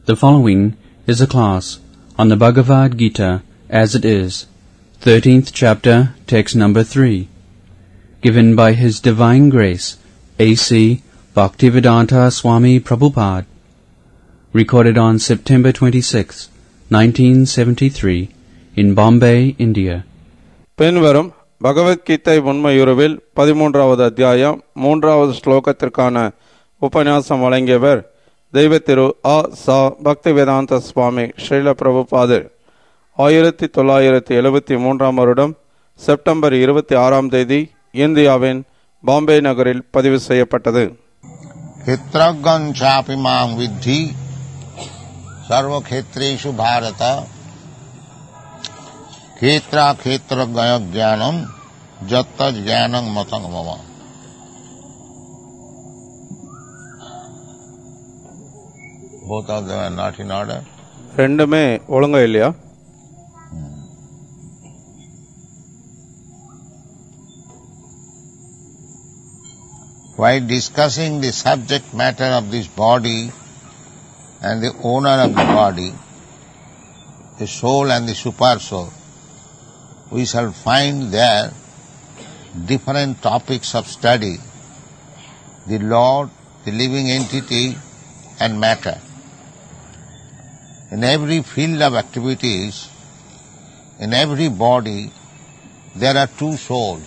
The following is a class on the Bhagavad Gita as it is, 13th chapter, text number 3, given by His Divine Grace, A.C. Bhaktivedanta Swami Prabhupada, recorded on September 26, 1973, in Bombay, India. பின்வரும் பகவத்கீதை உண்மையுறவில் பதிமூன்றாவது அத்தியாயம் மூன்றாவது ஸ்லோகத்திற்கான உபன்யாசம் வழங்கியவர் தெய்வ திரு ஆ சா பக்திவேதாந்த சுவாமி ஸ்ரீல பிரபுபாதர் ஆயிரத்தி தொள்ளாயிரத்தி எழுபத்தி மூன்றாம் வருடம் செப்டம்பர் இருபத்தி ஆறாம் தேதி இந்தியாவின் பாம்பே நகரில் பதிவு செய்யப்பட்டது क्षेत्रज्ञं चापि मां विद्धि सर्वक्षेत्रेषु भारत क्षेत्राक्षेत्रज्ञ ज्ञानं जत्त ज्ञानं मतं मम Both of them are not in order. ரெண்டுமே ஒழுங்கா இல்லையா While discussing the subject matter of this body and the owner of the body, the soul and the super soul, we shall find there different topics of study the Lord, the living entity, and matter. In every field of activities, in every body, there are two souls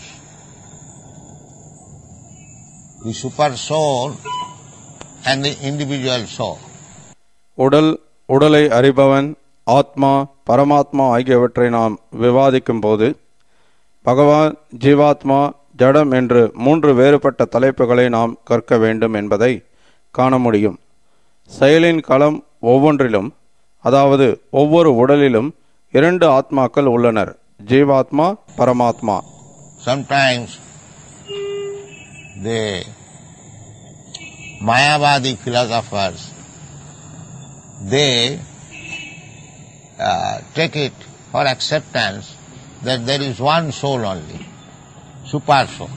the super soul and the individual soul. உடல் உடலை அறிபவன் ஆத்மா பரமாத்மா ஆகியவற்றை நாம் விவாதிக்கும் போது பகவான் ஜீவாத்மா ஜடம் என்று மூன்று வேறுபட்ட தலைப்புகளை நாம் கற்க வேண்டும் என்பதை காண முடியும் செயலின் களம் ஒவ்வொன்றிலும் அதாவது ஒவ்வொரு உடலிலும் இரண்டு ஆத்மாக்கள் உள்ளனர் ஜீவாத்மா பரமாத்மா Sometimes the Mayavadi philosophers, they uh, take it for acceptance that there is one soul only, super soul.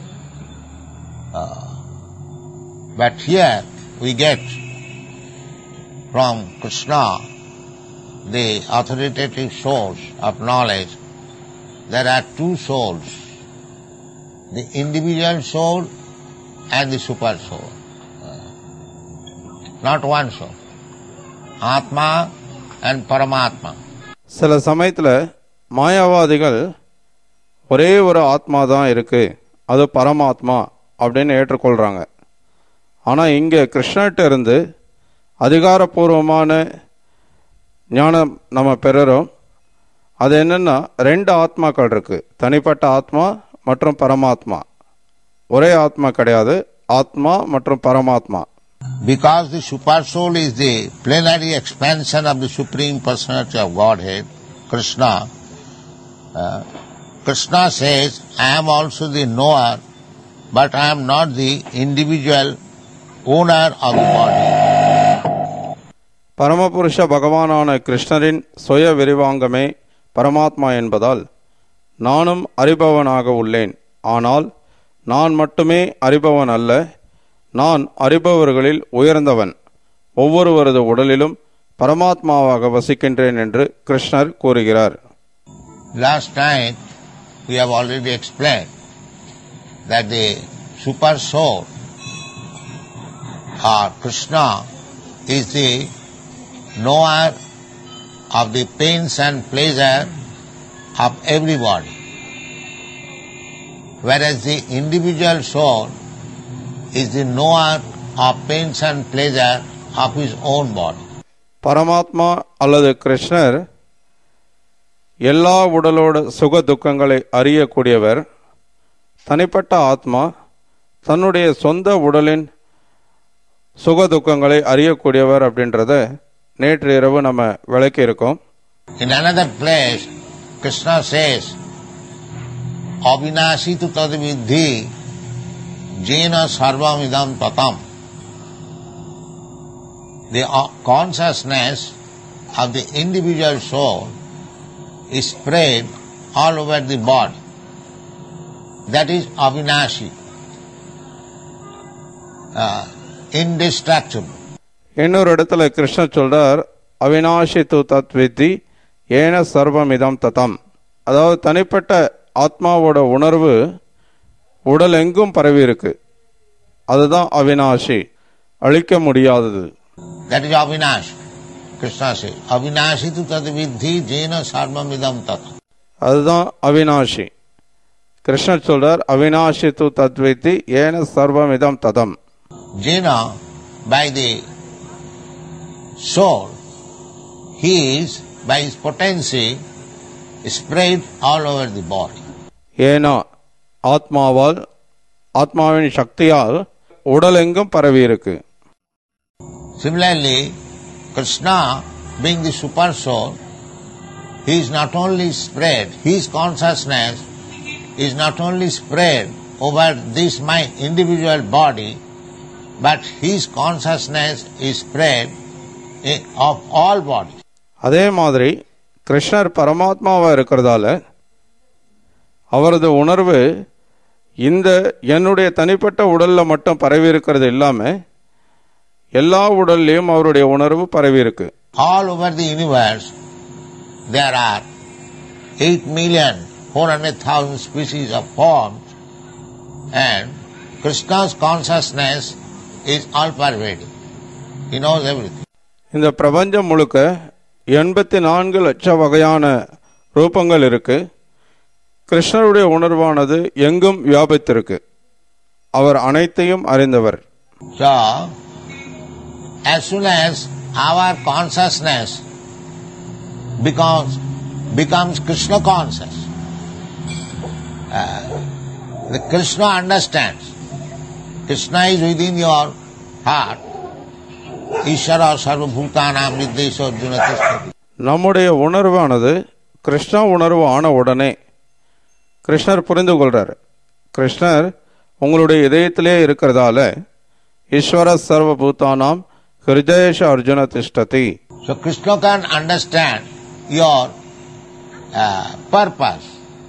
Uh, but here we get from Krishna the authoritative source of knowledge there are two souls the individual soul and the super soul. Uh, not one soul. Atma and Paramatma. சில சமயத்தில் மாயாவாதிகள் ஒரே ஒரு ஆத்மா தான் இருக்கு அது பரமாத்மா அப்படின்னு ஏற்றுக்கொள்கிறாங்க ஆனால் இங்கே கிருஷ்ணர்கிட்ட இருந்து அதிகாரப்பூர்வமான ஞானம் நம்ம பெறுறோம் அது என்னன்னா ரெண்டு ஆத்மாக்கள் இருக்கு தனிப்பட்ட ஆத்மா மற்றும் பரமாத்மா ஒரே ஆத்மா கிடையாது ஆத்மா மற்றும் பரமாத்மா Because the super soul is the plenary expansion of the Supreme Personality of Godhead, Krishna, uh, Krishna says, I am also the knower, but I am not the individual owner of the body. பரமபுருஷ பகவானான கிருஷ்ணரின் சுய விரிவாங்கமே பரமாத்மா என்பதால் நானும் அறிபவனாக உள்ளேன் ஆனால் நான் மட்டுமே அறிபவன் அல்ல நான் அறிபவர்களில் உயர்ந்தவன் ஒவ்வொருவரது உடலிலும் பரமாத்மாவாக வசிக்கின்றேன் என்று கிருஷ்ணர் கூறுகிறார் Last night we have already explained that the super soul or Krishna is the knower of the pains and pleasure of everybody. Whereas the individual soul is the knower of pains and pleasure of his own body. பரமாத்மா அல்லது கிருஷ்ணர் எல்லா உடலோட சுக துக்கங்களை அறியக்கூடியவர் தனிப்பட்ட ஆத்மா தன்னுடைய சொந்த உடலின் சுக துக்கங்களை அறியக்கூடியவர் அப்படின்றத நேற்று இரவு நம்ம விளக்கி இருக்கோம் In another place, Krishna says, Avinasi tu tad vidhi jena sarvam idam tatam. The uh, consciousness of the individual soul is spread all over the body. That is Avinashi, uh, indestructible. இன்னொரு இடத்துல கிருஷ்ணர் சொல்றார் அவினாஷி து தத் வித்தி ஏன சர்வமிதம் ததம் அதாவது தனிப்பட்ட ஆத்மாவோட உணர்வு உடல் எங்கும் பரவி இருக்கு அதுதான் அவினாஷி அழிக்க முடியாதது That is Avinash. Krishna says, Avinashi tu tad vidhi jena sarvamidam tata. அதுதான் அவினாஷி கிருஷ்ணர் சொல்றார் அவினாஷி து தத்வித்தி ஏன சர்வமிதம் ததம் Jena, by the soul, he is, by his potency, spread all over the body. ஏனா ஆத்மாவால் ஆத்மாவின் சக்தியால் உடல் எங்கும் பரவி இருக்கு Similarly, Krishna, being the super soul, he is not only spread, his consciousness is not only spread over this my individual body, but his consciousness is spread in, of all bodies. அதே மாதிரி கிருஷ்ணர் பரமாத்மாவா இருக்கிறதால அவரது உணர்வு இந்த என்னுடைய தனிப்பட்ட உடல்ல மட்டும் பரவி இருக்கிறது இல்லாம எல்லா உடல்லையும் அவருடைய உணர்வு பரவி இருக்கு All over the universe, there are 8 million 400,000 species of forms, and Krishna's consciousness is all pervading. He knows everything. இந்த பிரபஞ்சம் முழுக்க எண்பத்தி நான்கு லட்சம் வகையான ரூபங்கள் இருக்கு கிருஷ்ணருடைய உணர்வானது எங்கும் வியாபித்திருக்கு அவர் அனைத்தையும் அறிந்தவர் So, as soon as our consciousness becomes becomes Krishna conscious, uh, the Krishna understands. Krishna is within your heart. Ishara sarvabhutanam nirdesho arjuna tishtati. நம்முடைய உணர்வானது கிருஷ்ணா உணர்வு ஆன உடனே கிருஷ்ணர் புரிந்து கொள்றார் கிருஷ்ணர் உங்களுடைய இதயத்திலே இருக்கிறதால ஈஸ்வர சர்வபூதானாம் ஹிருதயேஷ அர்ஜுன திஷ்டதி So Krishna can understand your uh, purpose.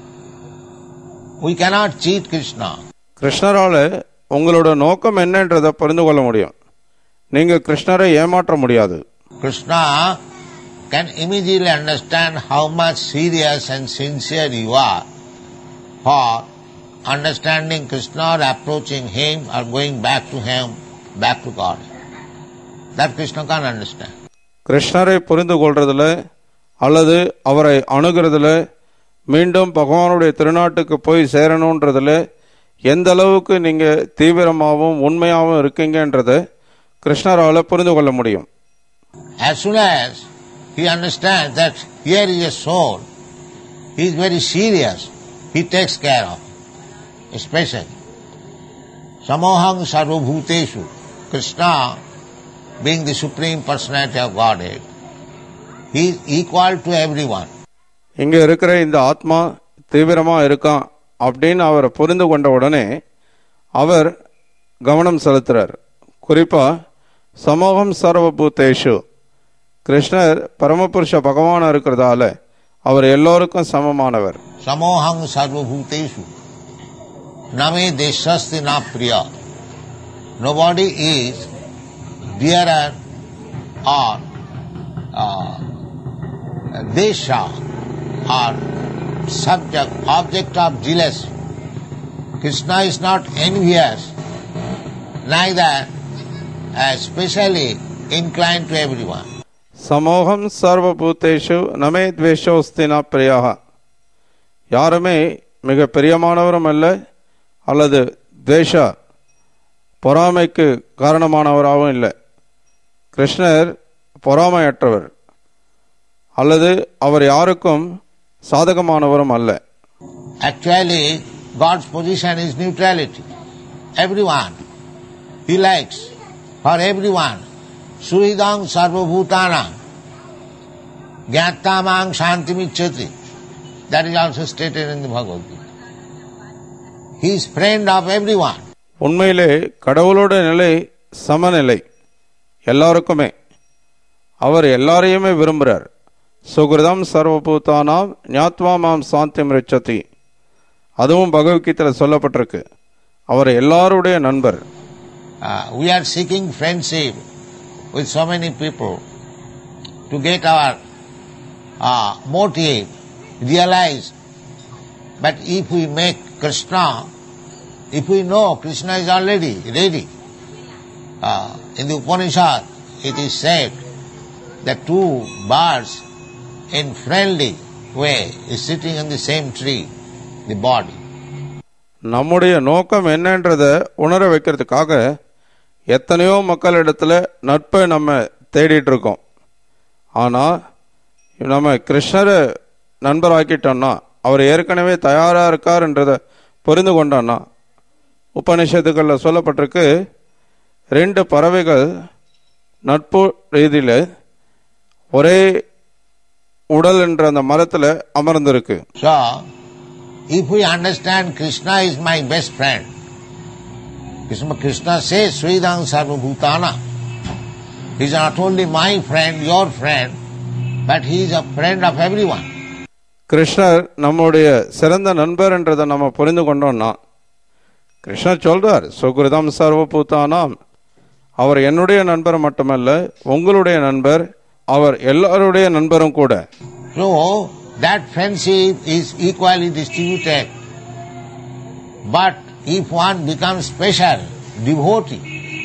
We cannot cheat Krishna. கிருஷ்ணரால உங்களோட நோக்கம் என்னன்றதை புரிந்து கொள்ள முடியும் நீங்க கிருஷ்ணரை ஏமாற்ற முடியாது Krishna can immediately understand how much serious and sincere you are for understanding Krishna or approaching him or going back to him, back to God. That Krishna can understand. கிருஷ்ணரை புரிந்து கொள்றதுல அல்லது அவரை அணுகிறதுல மீண்டும் பகவானுடைய திருநாட்டுக்கு போய் சேரணுன்றதுல எந்த அளவுக்கு நீங்க தீவிரமாகவும் உண்மையாகவும் இருக்கீங்கன்றதை கிருஷ்ணரால புரிந்து கொள்ள முடியும் As soon as he understands that here is a soul, he is very serious, he takes care of it, especially. Samohang sarvabhuteshu, Krishna being the Supreme Personality of Godhead, he is equal to everyone. இங்க இருக்கிற இந்த ஆத்மா தீவிரமா இருக்கான் அப்படின்னு அவரை புரிந்து கொண்ட உடனே அவர் கவனம் செலுத்துறார் குறிப்பா சமூகம் சர்வபூதேஷு கிருஷ்ணர் பரமபுருஷ பகவானா இருக்கிறதால அவர் எல்லோருக்கும் சமமானவர் Samohang sarvabhuteshu, name deshasti na priya. Nobody is dearer or uh, desha or subject, object of jealousy. Krishna is not envious, neither uh, specially inclined to everyone. சமூகம் சர்வபூதேஷு நமே துவேஷோஸ்தினா பிரியாக யாருமே மிக பிரியமானவரும் அல்ல அல்லது துவேஷ பொறாமைக்கு காரணமானவராகவும் இல்லை கிருஷ்ணர் பொறாமையற்றவர் அல்லது அவர் யாருக்கும் சாதகமானவரும் அல்ல Actually, God's position is neutrality. Everyone, He likes, for everyone, Suhidang Sarvabhutanam, Gyattamang Shantimicchati. That is also stated in the Bhagavad Gita. He is friend of everyone. உண்மையிலே கடவுளோட நிலை சமநிலை எல்லாருக்குமே அவர் எல்லாரையுமே விரும்புகிறார் சுகிருதம் சர்வபூதானாம் ஞாத்வா மாம் சாந்தி மிருச்சதி அதுவும் பகவத்கீதையில் சொல்லப்பட்டிருக்கு அவர் எல்லாருடைய நண்பர் Uh, we are seeking friendship with so many people to get our uh, motive realized. But if we make Krishna, if we know Krishna is already ready, uh, in the Upanishad it is said that two birds in friendly way is sitting in the same tree, the body. நம்முடைய நோக்கம் என்னன்றதை உணர வைக்கிறதுக்காக எத்தனையோ மக்களிடத்துல நட்பை நம்ம தேடிட்டு இருக்கோம் ஆனால் நம்ம கிருஷ்ணரை நண்பராக்கிட்டோம்னா அவர் ஏற்கனவே தயாராக இருக்காருன்றதை புரிந்து கொண்டோம்னா உபநிஷத்துக்களில் சொல்லப்பட்டிருக்கு ரெண்டு பறவைகள் நட்பு ரீதியில் ஒரே உடல் என்ற அந்த மரத்தில் அமர்ந்திருக்கு So, if we understand Krishna is my best friend, Krishna, Krishna says Sridang Sarvabhutana. He is not only my friend, your friend, but he is a friend of everyone. கிருஷ்ணர் நம்முடைய சிறந்த நண்பர் என்றதை நம்ம புரிந்து கொண்டோம்னா கிருஷ்ணர் சொல்றார் சுகிருதம் சர்வபூதானாம் அவர் என்னுடைய நண்பர் மட்டுமல்ல உங்களுடைய நண்பர் அவர் எல்லாருடைய நண்பரும் கூட So, that friendship is equally distributed. But if one becomes special, devotee,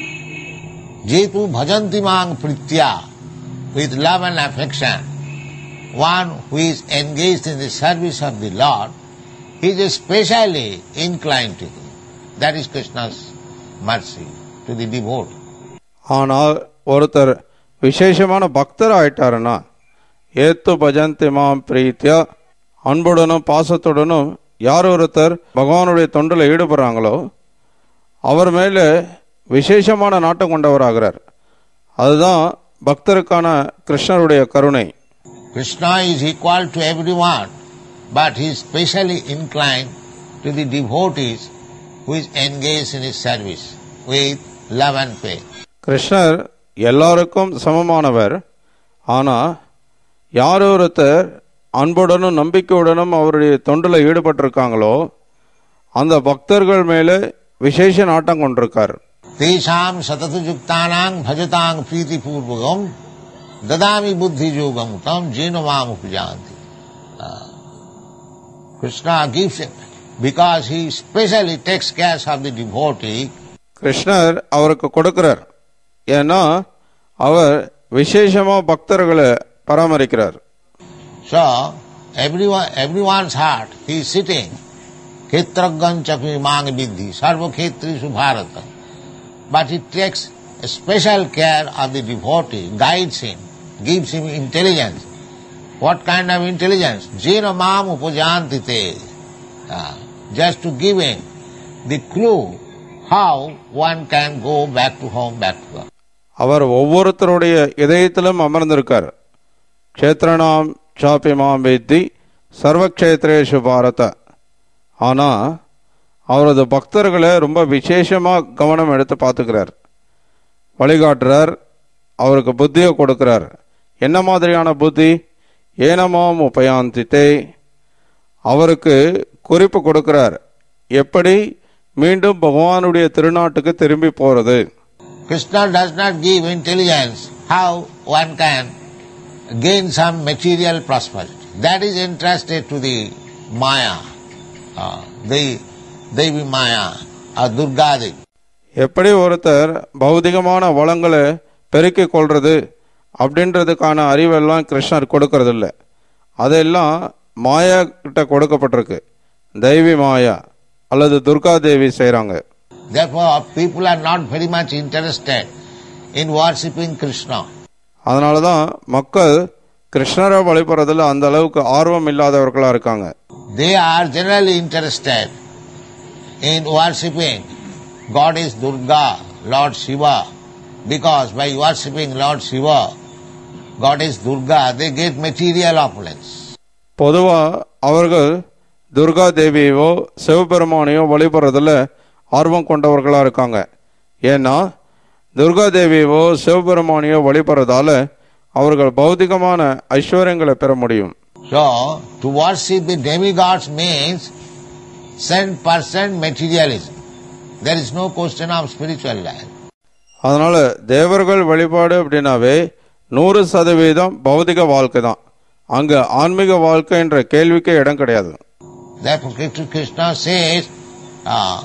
jetu bhajanti mang pritya, with love and affection, one who is engaged in the service of the Lord, he is especially inclined to him. That is Krishna's mercy to the devotee. ஆனால் ஒருத்தர் விசேஷமான பக்தர் ஆயிட்டாருன்னா ஏத்து பஜந்தி மாம் பிரீத்தியா அன்புடனும் பாசத்துடனும் யார் ஒருத்தர் பகவானுடைய தொண்டில் ஈடுபடுறாங்களோ அவர் மேலே விசேஷமான நாட்டம் கொண்டவராகிறார் அதுதான் பக்தருக்கான கிருஷ்ணருடைய கருணை Krishna is equal to everyone, but he is specially inclined to the devotees who is engaged in his service with love and faith. கிருஷ்ணர் எல்லாருக்கும் சமமானவர் ஆனால் யார் ஒருத்தர் அன்புடனும் நம்பிக்கையுடனும் அவருடைய தொண்டில் ஈடுபட்டிருக்காங்களோ அந்த பக்தர்கள் மேலே விசேஷ நாட்டம் கொண்டிருக்கார் तेषां सततयुक्तानां भजतां प्रीतिपूर्वकं ददामि बुद्धियोगं तं जेन माम उपजान्ति Krishna gives it because he specially takes care of the devotee கிருஷ்ணர் அவருக்கு கொடுக்கிறார் ஏன்னா அவர் விசேஷமாக பக்தர்களை பராமரிக்கிறார் So, everyone, everyone's heart, he is sitting. Ketragan chapi mang vidhi, sarva khetrishu bharata. But he takes a special care of the devotee, guides him, gives him intelligence. What kind of intelligence? Jena mam upajanti te. Ah, Just to give him the clue how one can go back to home, back to God. அவர் ஒவ்வொருத்தருடைய இதயத்திலும் அமர்ந்திருக்கார் க்ஷேத்ரணாம் சாப்பி மாம் வேத்தி சர்வக்ஷேத்ரேஷு பாரத ஆனால் அவரது பக்தர்களை ரொம்ப விசேஷமாக கவனம் எடுத்து பார்த்துக்கிறார் வழிகாட்டுறார் அவருக்கு புத்தியை கொடுக்கிறார் என்ன மாதிரியான புத்தி ஏனமாம் உபயாந்தித்தே அவருக்கு குறிப்பு கொடுக்கிறார் எப்படி மீண்டும் பகவானுடைய திருநாட்டுக்கு திரும்பி போகிறது Krishna does not give intelligence how one can gain some material prosperity. That is entrusted to the Maya, uh, the Devi Maya, or Durga Devi. எப்படி ஒருத்தர் பௌதிகமான வளங்களை பெருக்கிக் கொள்றது அப்படின்றதுக்கான அறிவெல்லாம் கிருஷ்ணர் கொடுக்கறதில்ல அதெல்லாம் மாயா கிட்ட கொடுக்கப்பட்டிருக்கு தெய்வி மாயா அல்லது துர்கா தேவி செய்கிறாங்க Therefore, people are not very much interested in worshipping Krishna. அதனால தான் மக்கள் கிருஷ்ணரை வழிபடுறதுல அந்த அளவுக்கு ஆர்வம் இல்லாதவர்களாக இருக்காங்க They are generally interested in worshipping Goddess Durga, Lord Shiva, because by worshipping Lord Shiva, Goddess Durga, they get material opulence. பொதுவாக அவர்கள் துர்கா தேவியவோ சிவபெருமானையோ வழிபடுறதுல ஆர்வம் கொண்டவர்களாக இருக்காங்க ஏன்னா துர்கா தேவியவோ சிவபெருமானையோ வழிபடுறதால அவர்கள் பௌதிகமான ஐஸ்வர்யங்களை பெற முடியும் So, to worship the demigods means 100% materialism. There is no question of spiritual life. அதனால தேவர்கள் வழிபாடு அப்படின்னாவே நூறு சதவீதம் பௌதிக வாழ்க்கை தான் அங்க ஆன்மீக வாழ்க்கை என்ற கேள்விக்கே இடம் கிடையாது Therefore, Krishna Krishna says, uh,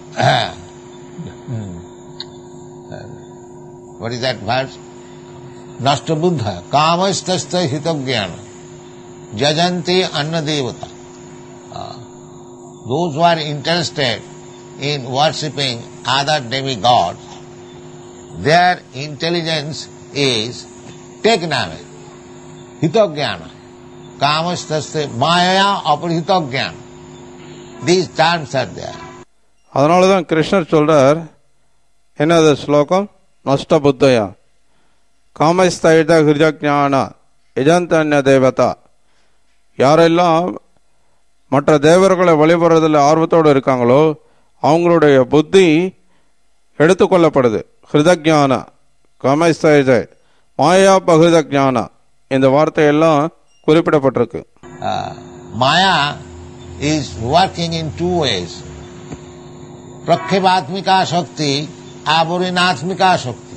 what is that verse? Nasta buddha, kamastasta hitavjnana, jajanti anna devata. Uh, those who are interested in worshipping other demigods, their intelligence is taken away. Hitavjnana. Kamastasta maya aparhitavjnana. These terms are there. அதனால தான் கிருஷ்ணர் சொல்றார் என்னது ஸ்லோகம் நஷ்ட புத்தயா காமஸ்தைத ஹிருஜான எஜந்தன்ய தேவதா யாரெல்லாம் மற்ற தேவர்களை வழிபடுறதில் ஆர்வத்தோடு இருக்காங்களோ அவங்களுடைய புத்தி எடுத்துக்கொள்ளப்படுது ஹிருதஜான காமஸ்தைத மாயா பகிருதஜான இந்த வார்த்தையெல்லாம் குறிப்பிடப்பட்டிருக்கு Uh, Maya is working in two ways. Prakhevatmika Shakti, Avarinathmika Shakti.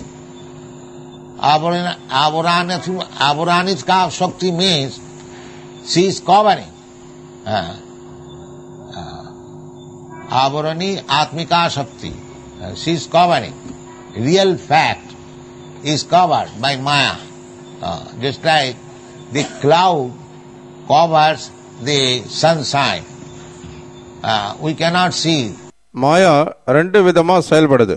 Avarina- Avaranath- Avaranitka Shakti means she is covering. Uh, uh, Avarani Atmika Shakti. Uh, she is covering. Real fact is covered by Maya. Uh, just like the cloud covers the sunshine. Uh, we cannot see. மாயா ரெண்டு விதமாக செயல்படுது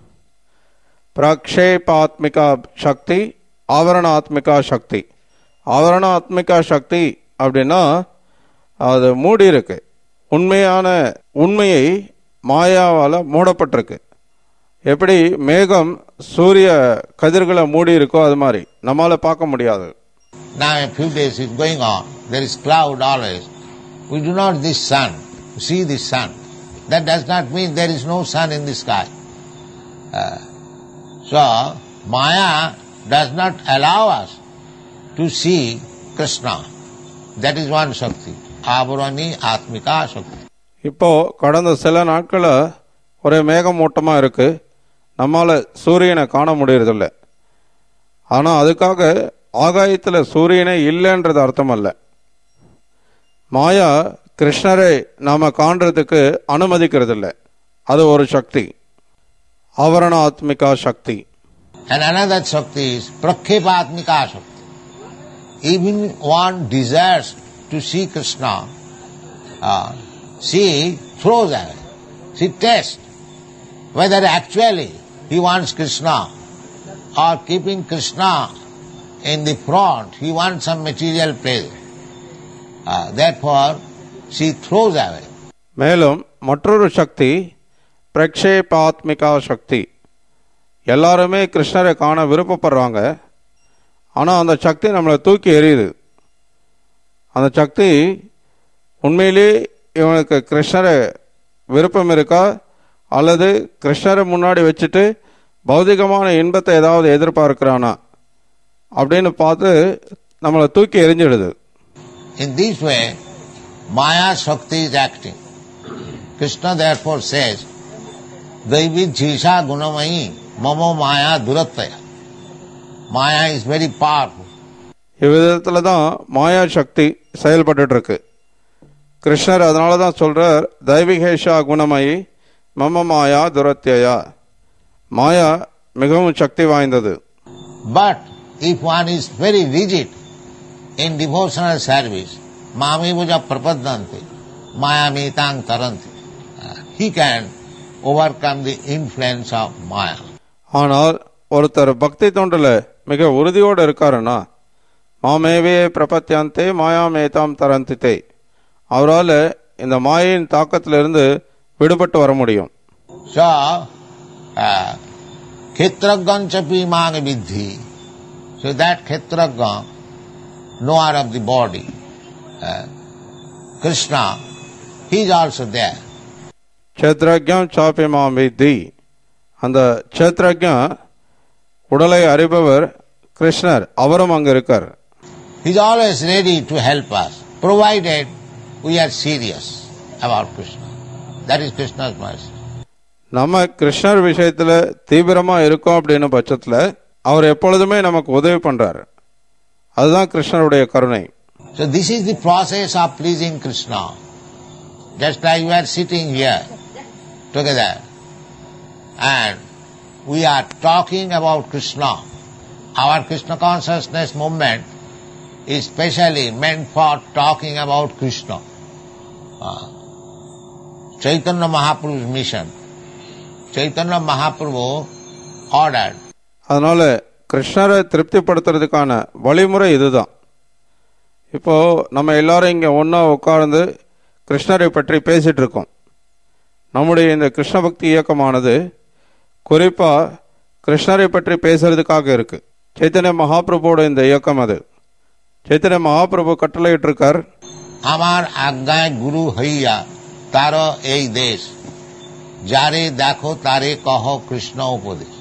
பிரக்ஷேபாத்மிகா சக்தி ஆவரணாத்மிகா சக்தி ஆவரணாத்மிகா சக்தி அப்படின்னா அது மூடி இருக்கு உண்மையான உண்மையை மாயாவால் மூடப்பட்டிருக்கு எப்படி மேகம் சூரிய கதிர்களை மூடி இருக்கோ அது மாதிரி நம்மால பார்க்க முடியாது Now a few days is going on, there is cloud always. We do not this sun, see the sun. That does not mean there is no sun in the sky. Uh, so, Maya does not allow us to see Krishna. That is one Shakti. Avarani Atmika Shakti. இப்போ கடந்த சில நாட்களில் ஒரே மேகமூட்டமாக இருக்கு நம்மால் சூரியனை காண முடியறதில்ல ஆனால் அதுக்காக ஆகாயத்தில் சூரியனே இல்லைன்றது அர்த்தம் அல்ல மாயா கிருஷ்ணரை நாம் காண்றதுக்கு அனுமதிக்கிறதில்ல அது ஒரு சக்தி ஆவரணாத்மிகா சக்தி And another Shakti is Prakhepatmika Shakti. Even one desires to see Krishna, uh, she throws away. She tests whether actually he wants Krishna or keeping Krishna in the front, he wants some material pleasure. Uh, therefore, she throws away. மேலும் மற்றொரு சக்தி பிரக்ஷேபாத்மிகா சக்தி எல்லாருமே கிருஷ்ணரை காண விருப்பப்படுறாங்க ஆனால் அந்த சக்தி நம்மளை தூக்கி எறியுது அந்த சக்தி உண்மையிலே இவனுக்கு கிருஷ்ணரை விருப்பம் இருக்கா அல்லது கிருஷ்ணரை முன்னாடி வச்சுட்டு பௌதிகமான இன்பத்தை ஏதாவது எதிர்பார்க்கிறானா அப்படின்னு பார்த்து நம்மளை தூக்கி எறிஞ்சிடுது In this way, Maya Shakti is acting. Krishna therefore says, Daivi Jhisha Gunamayi Mama Maya Durattaya. Maya is very powerful. இவ்விதத்தில் தான் மாயா சக்தி செயல்பட்டுட்டு இருக்கு கிருஷ்ணர் அதனால தான் சொல்றார் தெய்விகேஷா குணமயி மம மாயா துரத்தியா மாயா மிகவும் சக்தி வாய்ந்தது But if one is very rigid in devotional service, Mami Buja Prapadanti, Maya Metang Taranti, uh, he can overcome the influence of Maya. ஆனால் ஒருத்தர் பக்தி தொண்டில் மிக உறுதியோடு இருக்காருன்னா மாமேவே பிரபத்தியாந்தே மாயா மேதாம் தரந்தித்தே அவரால் இந்த மாயின் தாக்கத்திலிருந்து விடுபட்டு வர முடியும் So, uh, Khetragan Pimang Vidhi, so that Khetragan, knower of the body, uh, Krishna, he is also there. க்ஷேத்ரஜம் சாப்பியமாம் வித்தி அந்த க்ஷேத்ரஜம் உடலை அறிபவர் கிருஷ்ணர் அவரும் அங்க இருக்கார் He is always ready to help us, provided we are serious about Krishna. That is Krishna's mercy. நம்ம கிருஷ்ணர் விஷயத்துல தீவிரமா இருக்கோம் அப்படின்னு பட்சத்துல அவர் எப்பொழுதுமே நமக்கு உதவி பண்றாரு அதுதான் கிருஷ்ணருடைய கருணை So this is the process of pleasing Krishna. Just like we are sitting here together and we are talking about Krishna. Our Krishna consciousness movement is specially meant for talking about Krishna. Uh, Chaitanya Mahaprabhu's mission. Chaitanya Mahaprabhu ordered அதனால கிருஷ்ணரை திருப்திப்படுத்துறதுக்கான வழிமுறை இதுதான் இப்போ நம்ம எல்லாரும் இங்க ஒண்ணா உட்கார்ந்து கிருஷ்ணரை பற்றி பேசிட்டு இருக்கோம் நம்முடைய இந்த கிருஷ்ண பக்தி இயக்கமானது குறிப்பா கிருஷ்ணரை பற்றி பேசுறதுக்காக இருக்கு சைத்தன்ய மகாபிரபுவோட இந்த இயக்கம் அது சைத்தன்ய மகாபிரபு கட்டளையிட்டு இருக்கார் আমার আজ্ঞায় গুরু হইয়া তার এই দেশ যারে দেখো তারে কহ কৃষ্ণ উপদেশ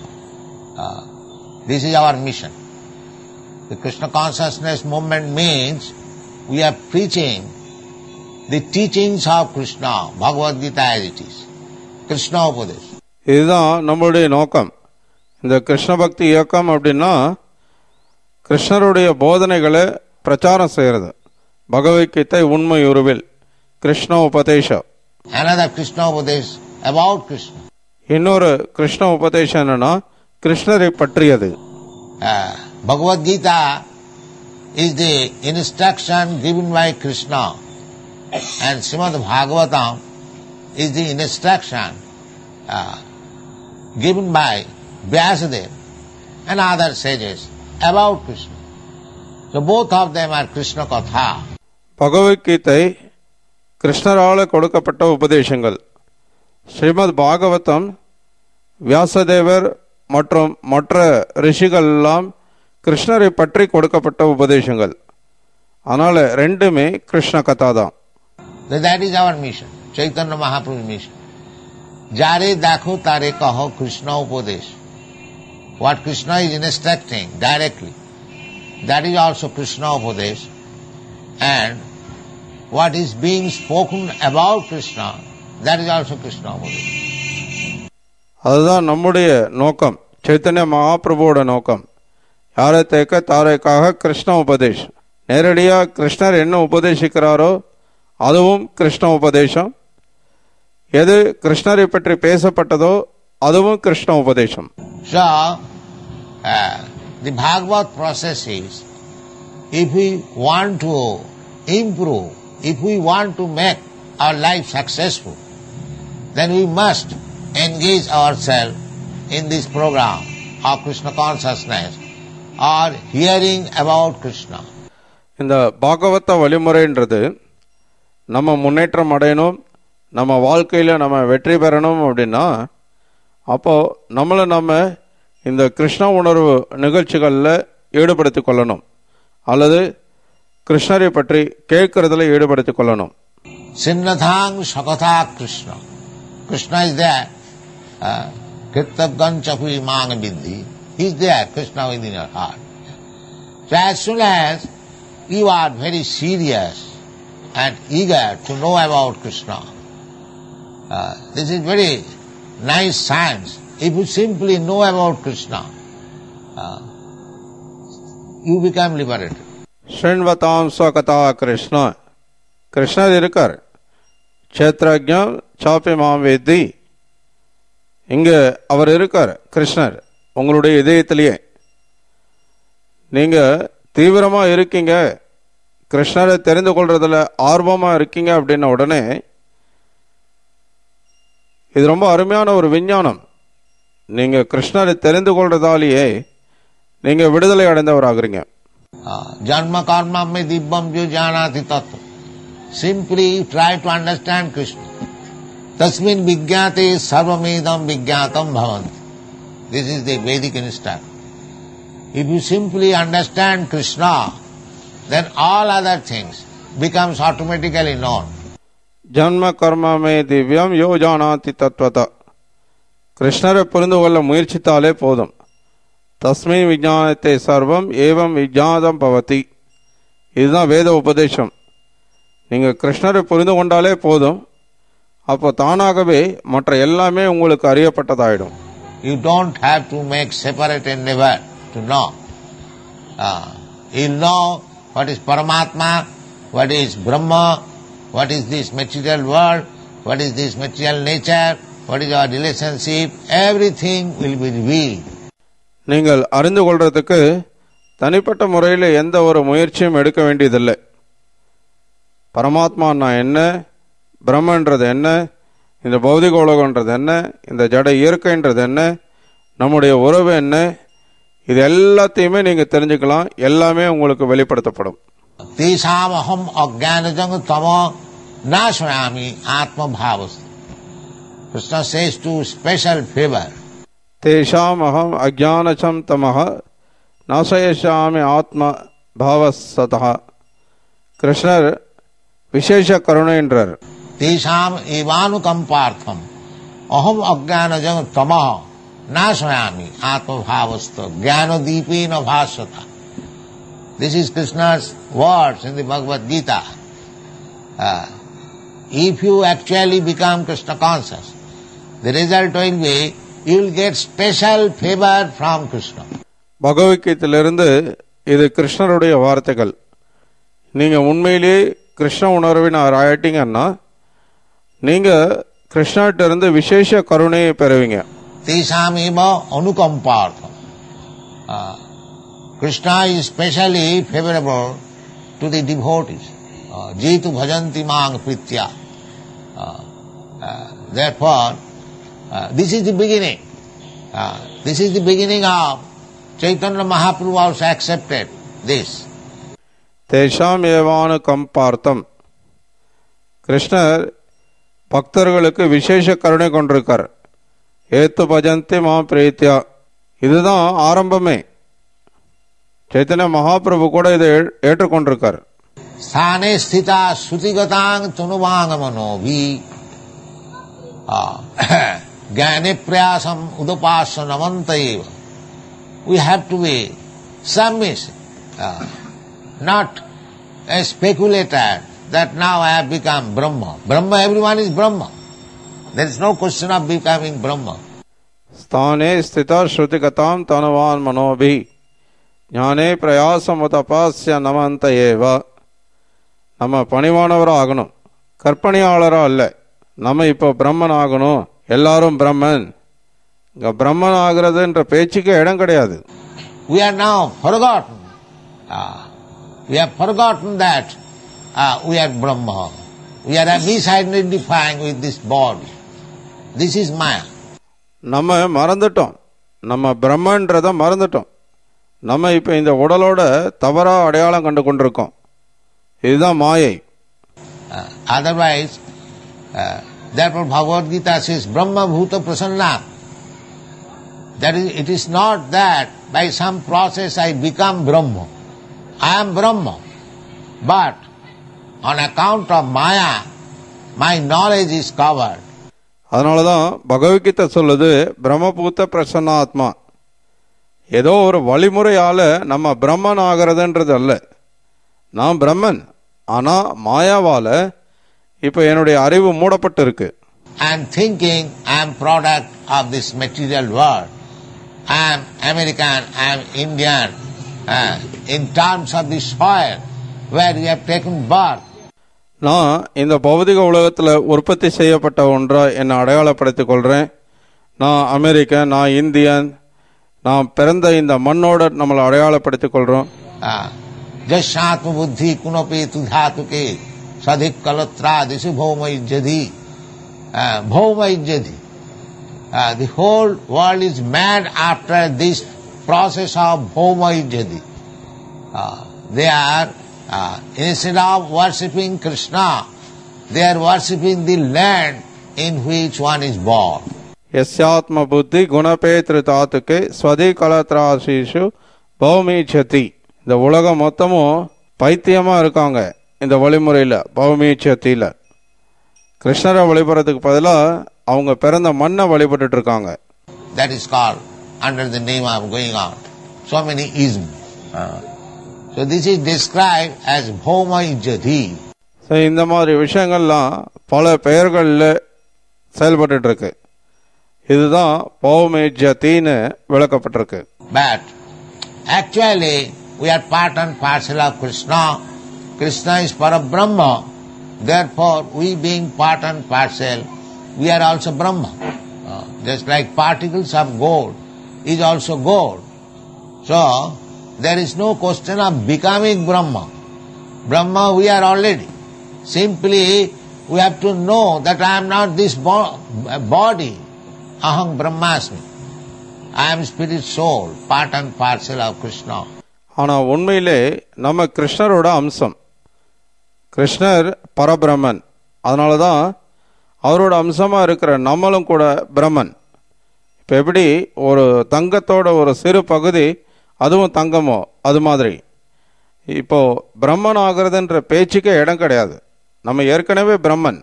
this is our mission The Krishna consciousness movement means we are preaching the teachings of Krishna, Bhagavad Gita as it is. Krishna Upadesh. இதுதான் நம்மளுடைய நோக்கம் இந்த கிருஷ்ண பக்தி இயக்கம் அப்படின்னா கிருஷ்ணருடைய போதனைகளை பிரச்சாரம் செய்யறது பகவத்கீதை உண்மை உருவில் கிருஷ்ண உபதேசம் Another Krishna Upadesh about Krishna. இன்னொரு கிருஷ்ண உபதேசம் என்னன்னா கிருஷ்ணரை பற்றியது Uh, Bhagavad Gita is the instruction given by Krishna and Srimad Bhagavatam is the instruction uh, given by Vyasadeva and other sages about Krishna. So both of them are Krishna Katha. Bhagavad Gita கிருஷ்ணரால கொடுக்கப்பட்ட உபதேசங்கள் ஸ்ரீமத் பாகவதம் வியாசதேவர் மற்றும் மற்ற ரிஷிகள் எல்லாம் கிருஷ்ணரை பற்றி கொடுக்கப்பட்ட உபதேசங்கள் அதனால ரெண்டுமே கிருஷ்ண கதா தான் So that is our mission, Chaitanya Mahaprabhu's mission. Jare dakho tare kaho Krishna upadesh. What Krishna is instructing directly, that is also Krishna upadesh. And what is being spoken about Krishna, that is also Krishna upadesh. அதுதான் நம்முடைய நோக்கம் சைத்தன்ய மகாபிரபுவோட நோக்கம் யாரை தேக்க தாரைக்காக கிருஷ்ண உபதேஷ் நேரடியா கிருஷ்ணர் என்ன உபதேசிக்கிறாரோ அதுவும் கிருஷ்ண உபதேசம் எது கிருஷ்ணரை பற்றி பேசப்பட்டதோ அதுவும் கிருஷ்ண உபதேசம் So, uh, the Bhagavad process is, if we want to improve, if we want to make our life successful, then we must engage ourselves in this program of Krishna consciousness or hearing about Krishna. இந்த பாகவத வழிமுறைன்றது நம்ம முன்னேற்றம் அடையணும் நம்ம வாழ்க்கையில் நம்ம வெற்றி பெறணும் அப்படின்னா அப்போ நம்மளை நம்ம இந்த கிருஷ்ண உணர்வு நிகழ்ச்சிகளில் ஈடுபடுத்திக் கொள்ளணும் அல்லது கிருஷ்ணரை பற்றி கேட்கறதுல ஈடுபடுத்திக் கொள்ளணும் Sinnathang Sakatha Krishna. Krishna is there. Uh, Kirtavgan Chapi Mang Vidhi. He is there, Krishna within your heart. So as soon as you are very serious and eager to know about Krishna, uh, this is very nice science. If you simply know about Krishna, uh, you become liberated. ஸ்ரீன்வதாம் ஸ்வகதா Krishna கிருஷ்ணர் இருக்கார் க்ஷேத்ரஜம் சாப்பி மாம் வேத்தி இங்க அவர் இருக்கார் கிருஷ்ணர் உங்களுடைய இதயத்திலேயே நீங்க தீவிரமா இருக்கீங்க கிருஷ்ணரை தெரிந்து கொள்றதுல ஆர்வமா இருக்கீங்க அப்படின்ன உடனே இது ரொம்ப அருமையான ஒரு விஞ்ஞானம் நீங்க கிருஷ்ணரை தெரிந்து கொள்றதாலேயே நீங்க விடுதலை அடைந்தவராகிறீங்க Janma karma me dibbam jo janati tattva. Simply try to understand Krishna. Tasmin vigyate sarvamedam vigyatam bhavanti. This is the Vedic instruction. If you simply understand Krishna, then all other things becomes automatically known. ஜன்ம கர்மமே திவ்யம் யோ ஜானாதி தத்வத கிருஷ்ணரை புரிந்து கொள்ள முயற்சித்தாலே போதும் தஸ்மை விஜானத்தை சர்வம் ஏவம் விஜாதம் பவதி இதுதான் வேத உபதேசம் நீங்கள் கிருஷ்ணரை புரிந்து கொண்டாலே போதும் அப்போ தானாகவே மற்ற எல்லாமே உங்களுக்கு அறியப்பட்டதாயிடும் You don't have to make separate endeavor to know. Uh, you know what is Paramatma, what is Brahma, what is this material world, what is this material nature, what is our relationship, everything will be revealed. நீங்கள் அறிந்து கொள்றதுக்கு தனிப்பட்ட முறையில் எந்த ஒரு முயற்சியும் எடுக்க வேண்டியதில்லை பரமாத்மான்னா என்ன பிரம்மன்றது என்ன இந்த பௌதிக உலகன்றது என்ன இந்த ஜட இயற்கைன்றது என்ன நம்முடைய உறவு என்ன இது எல்லாத்தையுமே நீங்கள் தெரிஞ்சுக்கலாம் எல்லாமே உங்களுக்கு வெளிப்படுத்தப்படும் तेषाम अहम अज्ञानजंग तम नाशयामी आत्मभाव Krishna says to special favor தேஷாம் அகம் அஜானசம் தமஹ நாசயசாமி ஆத்ம பாவசதா கிருஷ்ணர் விசேஷ கருணைன்றார் तेषाम एवानुकंपार्थम अहम अज्ञानजंग तम नाशयामी आत्मभावस्त ज्ञान दीपे न भाषता this is Krishna's words in the Bhagavad Gita. Uh, if you actually become Krishna conscious, the result will be you will get special favor from Krishna. பகவத்கீதையிலிருந்து இது கிருஷ்ணருடைய வார்த்தைகள் நீங்கள் உண்மையிலேயே கிருஷ்ண உணர்வினார் ஆயிட்டீங்கன்னா நீங்கள் கிருஷ்ணாட்ட இருந்து விசேஷ கருணையை பெறுவீங்க तेषाम एव अनुकंपार्थम Krishna is specially favorable to the devotees jeetu bhajanti mang pritya Uh, uh, therefore uh, this is the beginning Uh, this is the beginning of chaitanya mahaprabhu also accepted this தேஷாம் ஏவானு கம்பார்த்தம் கிருஷ்ணர் பக்தர்களுக்கு விசேஷ கருணை கொண்டிருக்கார் ஏத்து பஜந்தி மா பிரீத்தியா இதுதான் ஆரம்பமே சைத்தன்ய மகாபிரபு கூட இதை ஏ- ஏற்றுக்கொண்டிருக்கார் स्थाने स्थिता श्रुतिगतांग तनुवांग मनोभि ज्ञाने प्रयासम उदपास नमंत we have to be submissive not a speculator that now I have become Brahma. Brahma, everyone is Brahma. There is no question of becoming Brahma. ஸ்தானே ஸ்திதா ஸ்ருதிகதாம் தனுவான் மனோபி ஞானே பிரயாசம் தபாஸ்ய நமந்த ஏவ நம்ம பணிவானவராக ஆகணும் கற்பனையாளரா அல்ல நம்ம இப்போ பிரம்மன் ஆகணும் எல்லாரும் பிரம்மன் இங்க பிரம்மன் ஆகிறதுன்ற பேச்சுக்கு இடம் கிடையாது We are now forgotten. Ah, we have forgotten that ah, we are Brahma. We are misidentifying with this body. This is Maya. நம்ம மறந்துட்டோம் நம்ம பிரம்மன்றத மறந்துட்டோம் நம்ம இப்போ இந்த உடலோட தவறா அடையாளம் கண்டு கொண்டிருக்கோம் இதுதான் மாயை Uh, otherwise, uh, therefore Bhagavad Gita says Brahma Bhuta Prasanna. That is, it is not that by some process I become Brahma. I am Brahma. But on account of Maya, my knowledge is covered. அதனால தான் பகவத்கீதை சொல்லுது பிரம்மபூத்த பிரசன்னாத்மா ஏதோ ஒரு வழிமுறையால நம்ம பிரம்மன் ஆகிறதுன்றது அல்ல நான் பிரம்மன் ஆனா மாயாவால இப்போ என்னுடைய அறிவு மூடப்பட்டு இருக்கு I am thinking I am product of this material world. I am American, I am Indian. Uh, in terms of the soil where we have taken birth, நான் இந்த பௌதிக உலகத்தில் உற்பத்தி செய்யப்பட்ட ஒன்றா என்னை அடையாளப்படுத்திக் கொள்கிறேன் நான் அமெரிக்கன் நான் இந்தியன் நான் பிறந்த இந்த மண்ணோட நம்மளை அடையாளப்படுத்திக் கொள்கிறோம் जस्यात्म बुद्धि कुनपे तु धातु के सधिक कलत्रा दिशु भौम इज्जधि भौम इज्जधि the whole world is mad after this process of bhoma iज्जधि Uh, they are uh, instead of worshipping Krishna, they are worshipping the land in which one is born. எஸ்யாத்ம புத்தி குணபேத்ரு தாத்துக்கு ஸ்வதி கலத்ராசீஷு பௌமீச்சதி இந்த உலகம் மொத்தமும் பைத்தியமா இருக்காங்க இந்த வழிமுறையில் பௌமீச்சத்தியில் கிருஷ்ணரை வழிபடுறதுக்கு பதிலாக அவங்க பிறந்த மண்ணை வழிபட்டுட்டு இருக்காங்க That is called under the name of going out. So many isms. So this is described as Bhoma Ijjati. So இந்த மாதிரி விஷயங்கள்லாம் பல பெயர்களில் செயல்பட்டுட்டு இருக்கு இதுதான் பௌமேஜ்யத்தின்னு விளக்கப்பட்டிருக்கு But actually, we are part and parcel of Krishna. Krishna is Parabrahma. Therefore, we being part and parcel, we are also Brahma. Uh, just like particles of gold is also gold. So, there is no question of becoming Brahma. Brahma we are already. Simply, we have to know that I am not this bo- body. Aham Brahmasmi. I am spirit soul, part and parcel of Krishna. ஆனால் உண்மையிலே நம்ம கிருஷ்ணரோட அம்சம் கிருஷ்ணர் பரபிரமன் அதனால தான் அவரோட அம்சமாக இருக்கிற நம்மளும் கூட பிரம்மன் இப்போ எப்படி ஒரு தங்கத்தோட ஒரு சிறு பகுதி அதுவும் தங்கமோ அது மாதிரி இப்போ பிரம்மன் ஆகிறதுன்ற பேச்சுக்கே இடம் கிடையாது நம்ம ஏற்கனவே பிரம்மன்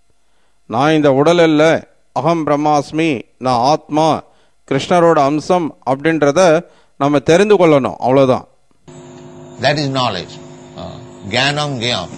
நான் இந்த உடல் இல்லை அகம் பிரம்மாஸ்மி நான் ஆத்மா கிருஷ்ணரோட அம்சம் அப்படின்றத நம்ம தெரிந்து கொள்ளணும் அவ்வளோதான் That is knowledge. Uh, Jnanam Gyam.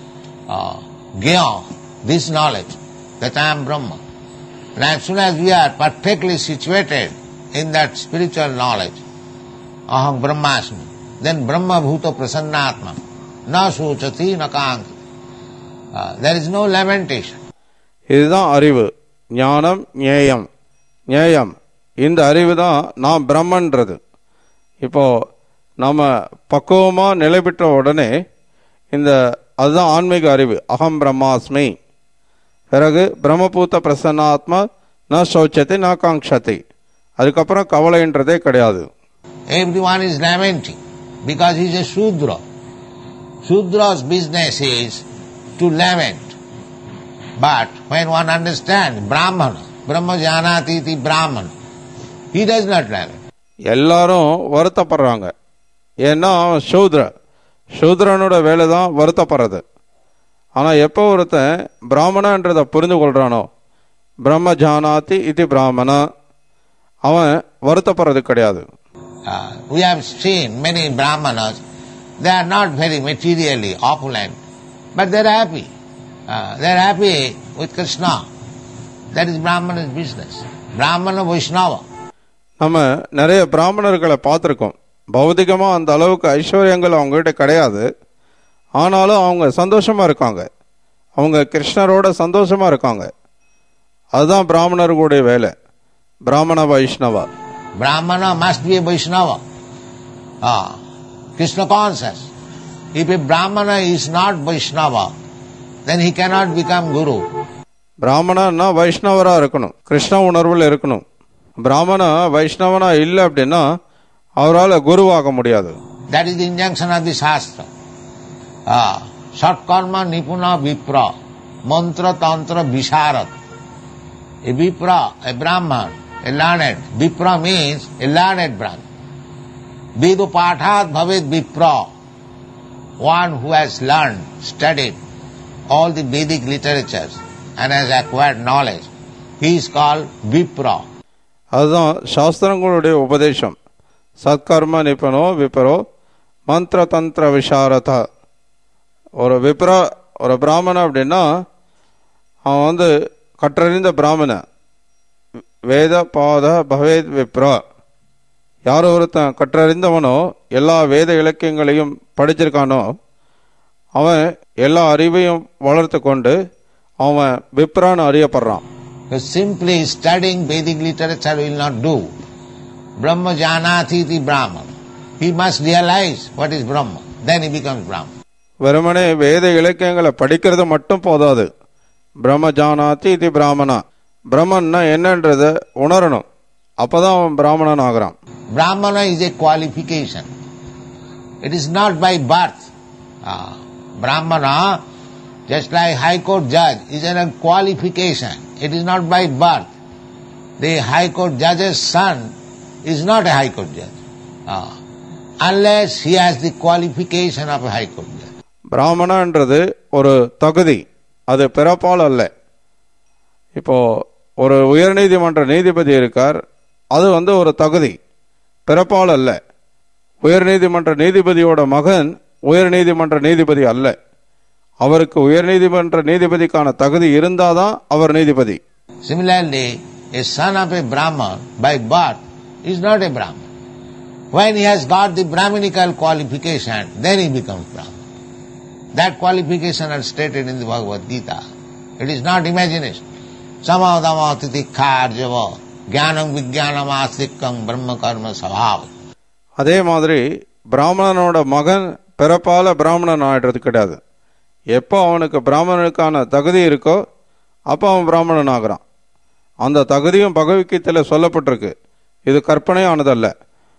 Uh, Gyam, this knowledge that I am Brahma. And as soon as we are perfectly situated in that spiritual knowledge, Aham Brahmasmi, then Brahma Bhuta Prasannatma, na suchati na kanti. Uh, there is no lamentation. இதுதான் அறிவு ஞானம் ஞேயம் ஞேயம் இந்த அறிவு தான் நான் பிரம்மன்றது இப்போ நம்ம பக்குவமாக நிலை பெற்ற உடனே இந்த அதுதான் ஆன்மீக அறிவு அகம் பிரம்மாஸ்மி பிறகு பிரம்மபூத்த பிரசன்னாத்மா ந சௌச்சத்தை ந காங்ஷத்தை அதுக்கப்புறம் கவலைன்றதே கிடையாது Everyone is lamenting because he is a Shudra. Shudra's business is to lament. But when one understands Brahmana, Brahma Janati iti Brahmana, he does not lament. எல்லாரும் வருத்தப்படுறாங்க ஏன்னா அவன் சூத்ர சூத்ரனோட வேலை தான் வருத்தப்படுறது ஆனால் எப்போ ஒருத்தன் பிராமணன்றதை புரிந்து கொள்றானோ பிரம்ம ஜானாதி இது பிராமண அவன் வருத்தப்படுறது கிடையாது Uh, we have seen many Brahmanas, they are not very materially opulent, but they are happy. Uh, they are happy with Krishna. That is Brahmana's business. Brahmana Vaishnava. நம்ம நிறைய பிராமணர்களை பார்த்துருக்கோம் பௌதிகமாக அந்த அளவுக்கு ஐஸ்வர்யங்கள் அவங்ககிட்ட கிடையாது ஆனாலும் அவங்க சந்தோஷமாக இருக்காங்க அவங்க கிருஷ்ணரோட சந்தோஷமாக இருக்காங்க அதுதான் பிராமணர்களுடைய வேலை பிராமண Vaishnava Brahmana must be a Vaishnava. Ah, Krishna conscious. If a Brahmana is not Vaishnava, then he cannot become Guru. பிராமணன்னா வைஷ்ணவராக இருக்கணும் கிருஷ்ண உணர்வில் இருக்கணும் பிராமணா வைஷ்ணவனா இல்லை அப்படின்னா அவரால் குருவாக முடியாது That is the injunction of the Shastra. Ah, Satkarma Nipuna Vipra, Mantra Tantra Visharat. A Vipra, a Brahman, a learned. Vipra means a learned Brahman. Vedu Pathat Bhavet Vipra. One who has learned, studied all the Vedic literatures and has acquired knowledge. He is called Vipra. அதுதான் சாஸ்திரங்களுடைய உபதேசம் சத்கர்ம நிபுணோ விபரோ மந்திர தந்திர விசாரத ஒரு விப்ர ஒரு பிராமணன் அப்படின்னா அவன் வந்து கற்றறிந்த பிராமணன் வேத பாத பவேத் விப்ரா யார் ஒருத்தன் கற்றறிந்தவனோ எல்லா வேத இலக்கியங்களையும் படிச்சிருக்கானோ அவன் எல்லா அறிவையும் வளர்த்து கொண்டு அவன் விப்ரான்னு அறியப்படுறான் Because simply studying Vedic literature will not do. Brahma janati iti Brahman. He must realize what is Brahma. Then he becomes Brahman. வெறுமனே வேத இலக்கியங்களை படிக்கிறது மட்டும் போதாது பிரம்ம ஜானாதி இது பிராமணா பிரம்மன்னா என்னன்றதை உணரணும் அப்பதான் அவன் பிராமணன் ஆகிறான் Brahmana is a qualification. It is not by birth. Ah, Brahmana, just like High Court judge, is a qualification. It is not by birth. The High Court judge's son is not a High Court judge. Ah, unless he has the qualification of a High Court judge. பிராமணன்றது ஒரு தகுதி அது பிறப்பால் அல்ல இப்போ ஒரு உயர்நீதிமன்ற நீதிபதி இருக்கார் அது வந்து ஒரு தகுதி பிறப்பால் அல்ல உயர்நீதிமன்ற நீதிபதியோட மகன் உயர்நீதிமன்ற நீதிபதி அல்ல அவருக்கு உயர்நீதிமன்ற நீதிபதிக்கான தகுதி இருந்தாதான் அவர் நீதிபதி Similarly, a son of a Brahman by birth is not a Brahman. When he has got the Brahminical qualification, then he becomes Brahman. That qualification are stated in the Bhagavad Gita. It is not imagination. Samadama titikha arjava jnanam vijnanam astikkam brahma karma sabhav. அதே மாதிரி பிராமணனோட மகன் பிறப்பால பிராமணன் ஆயிடுறது கிடையாது எப்போ அவனுக்கு பிராமணனுக்கான தகுதி இருக்கோ அப்போ அவன் பிராமணன் ஆகிறான் அந்த தகுதியும் பகவத்கீதையில் சொல்லப்பட்டிருக்கு இது கற்பனையானதல்ல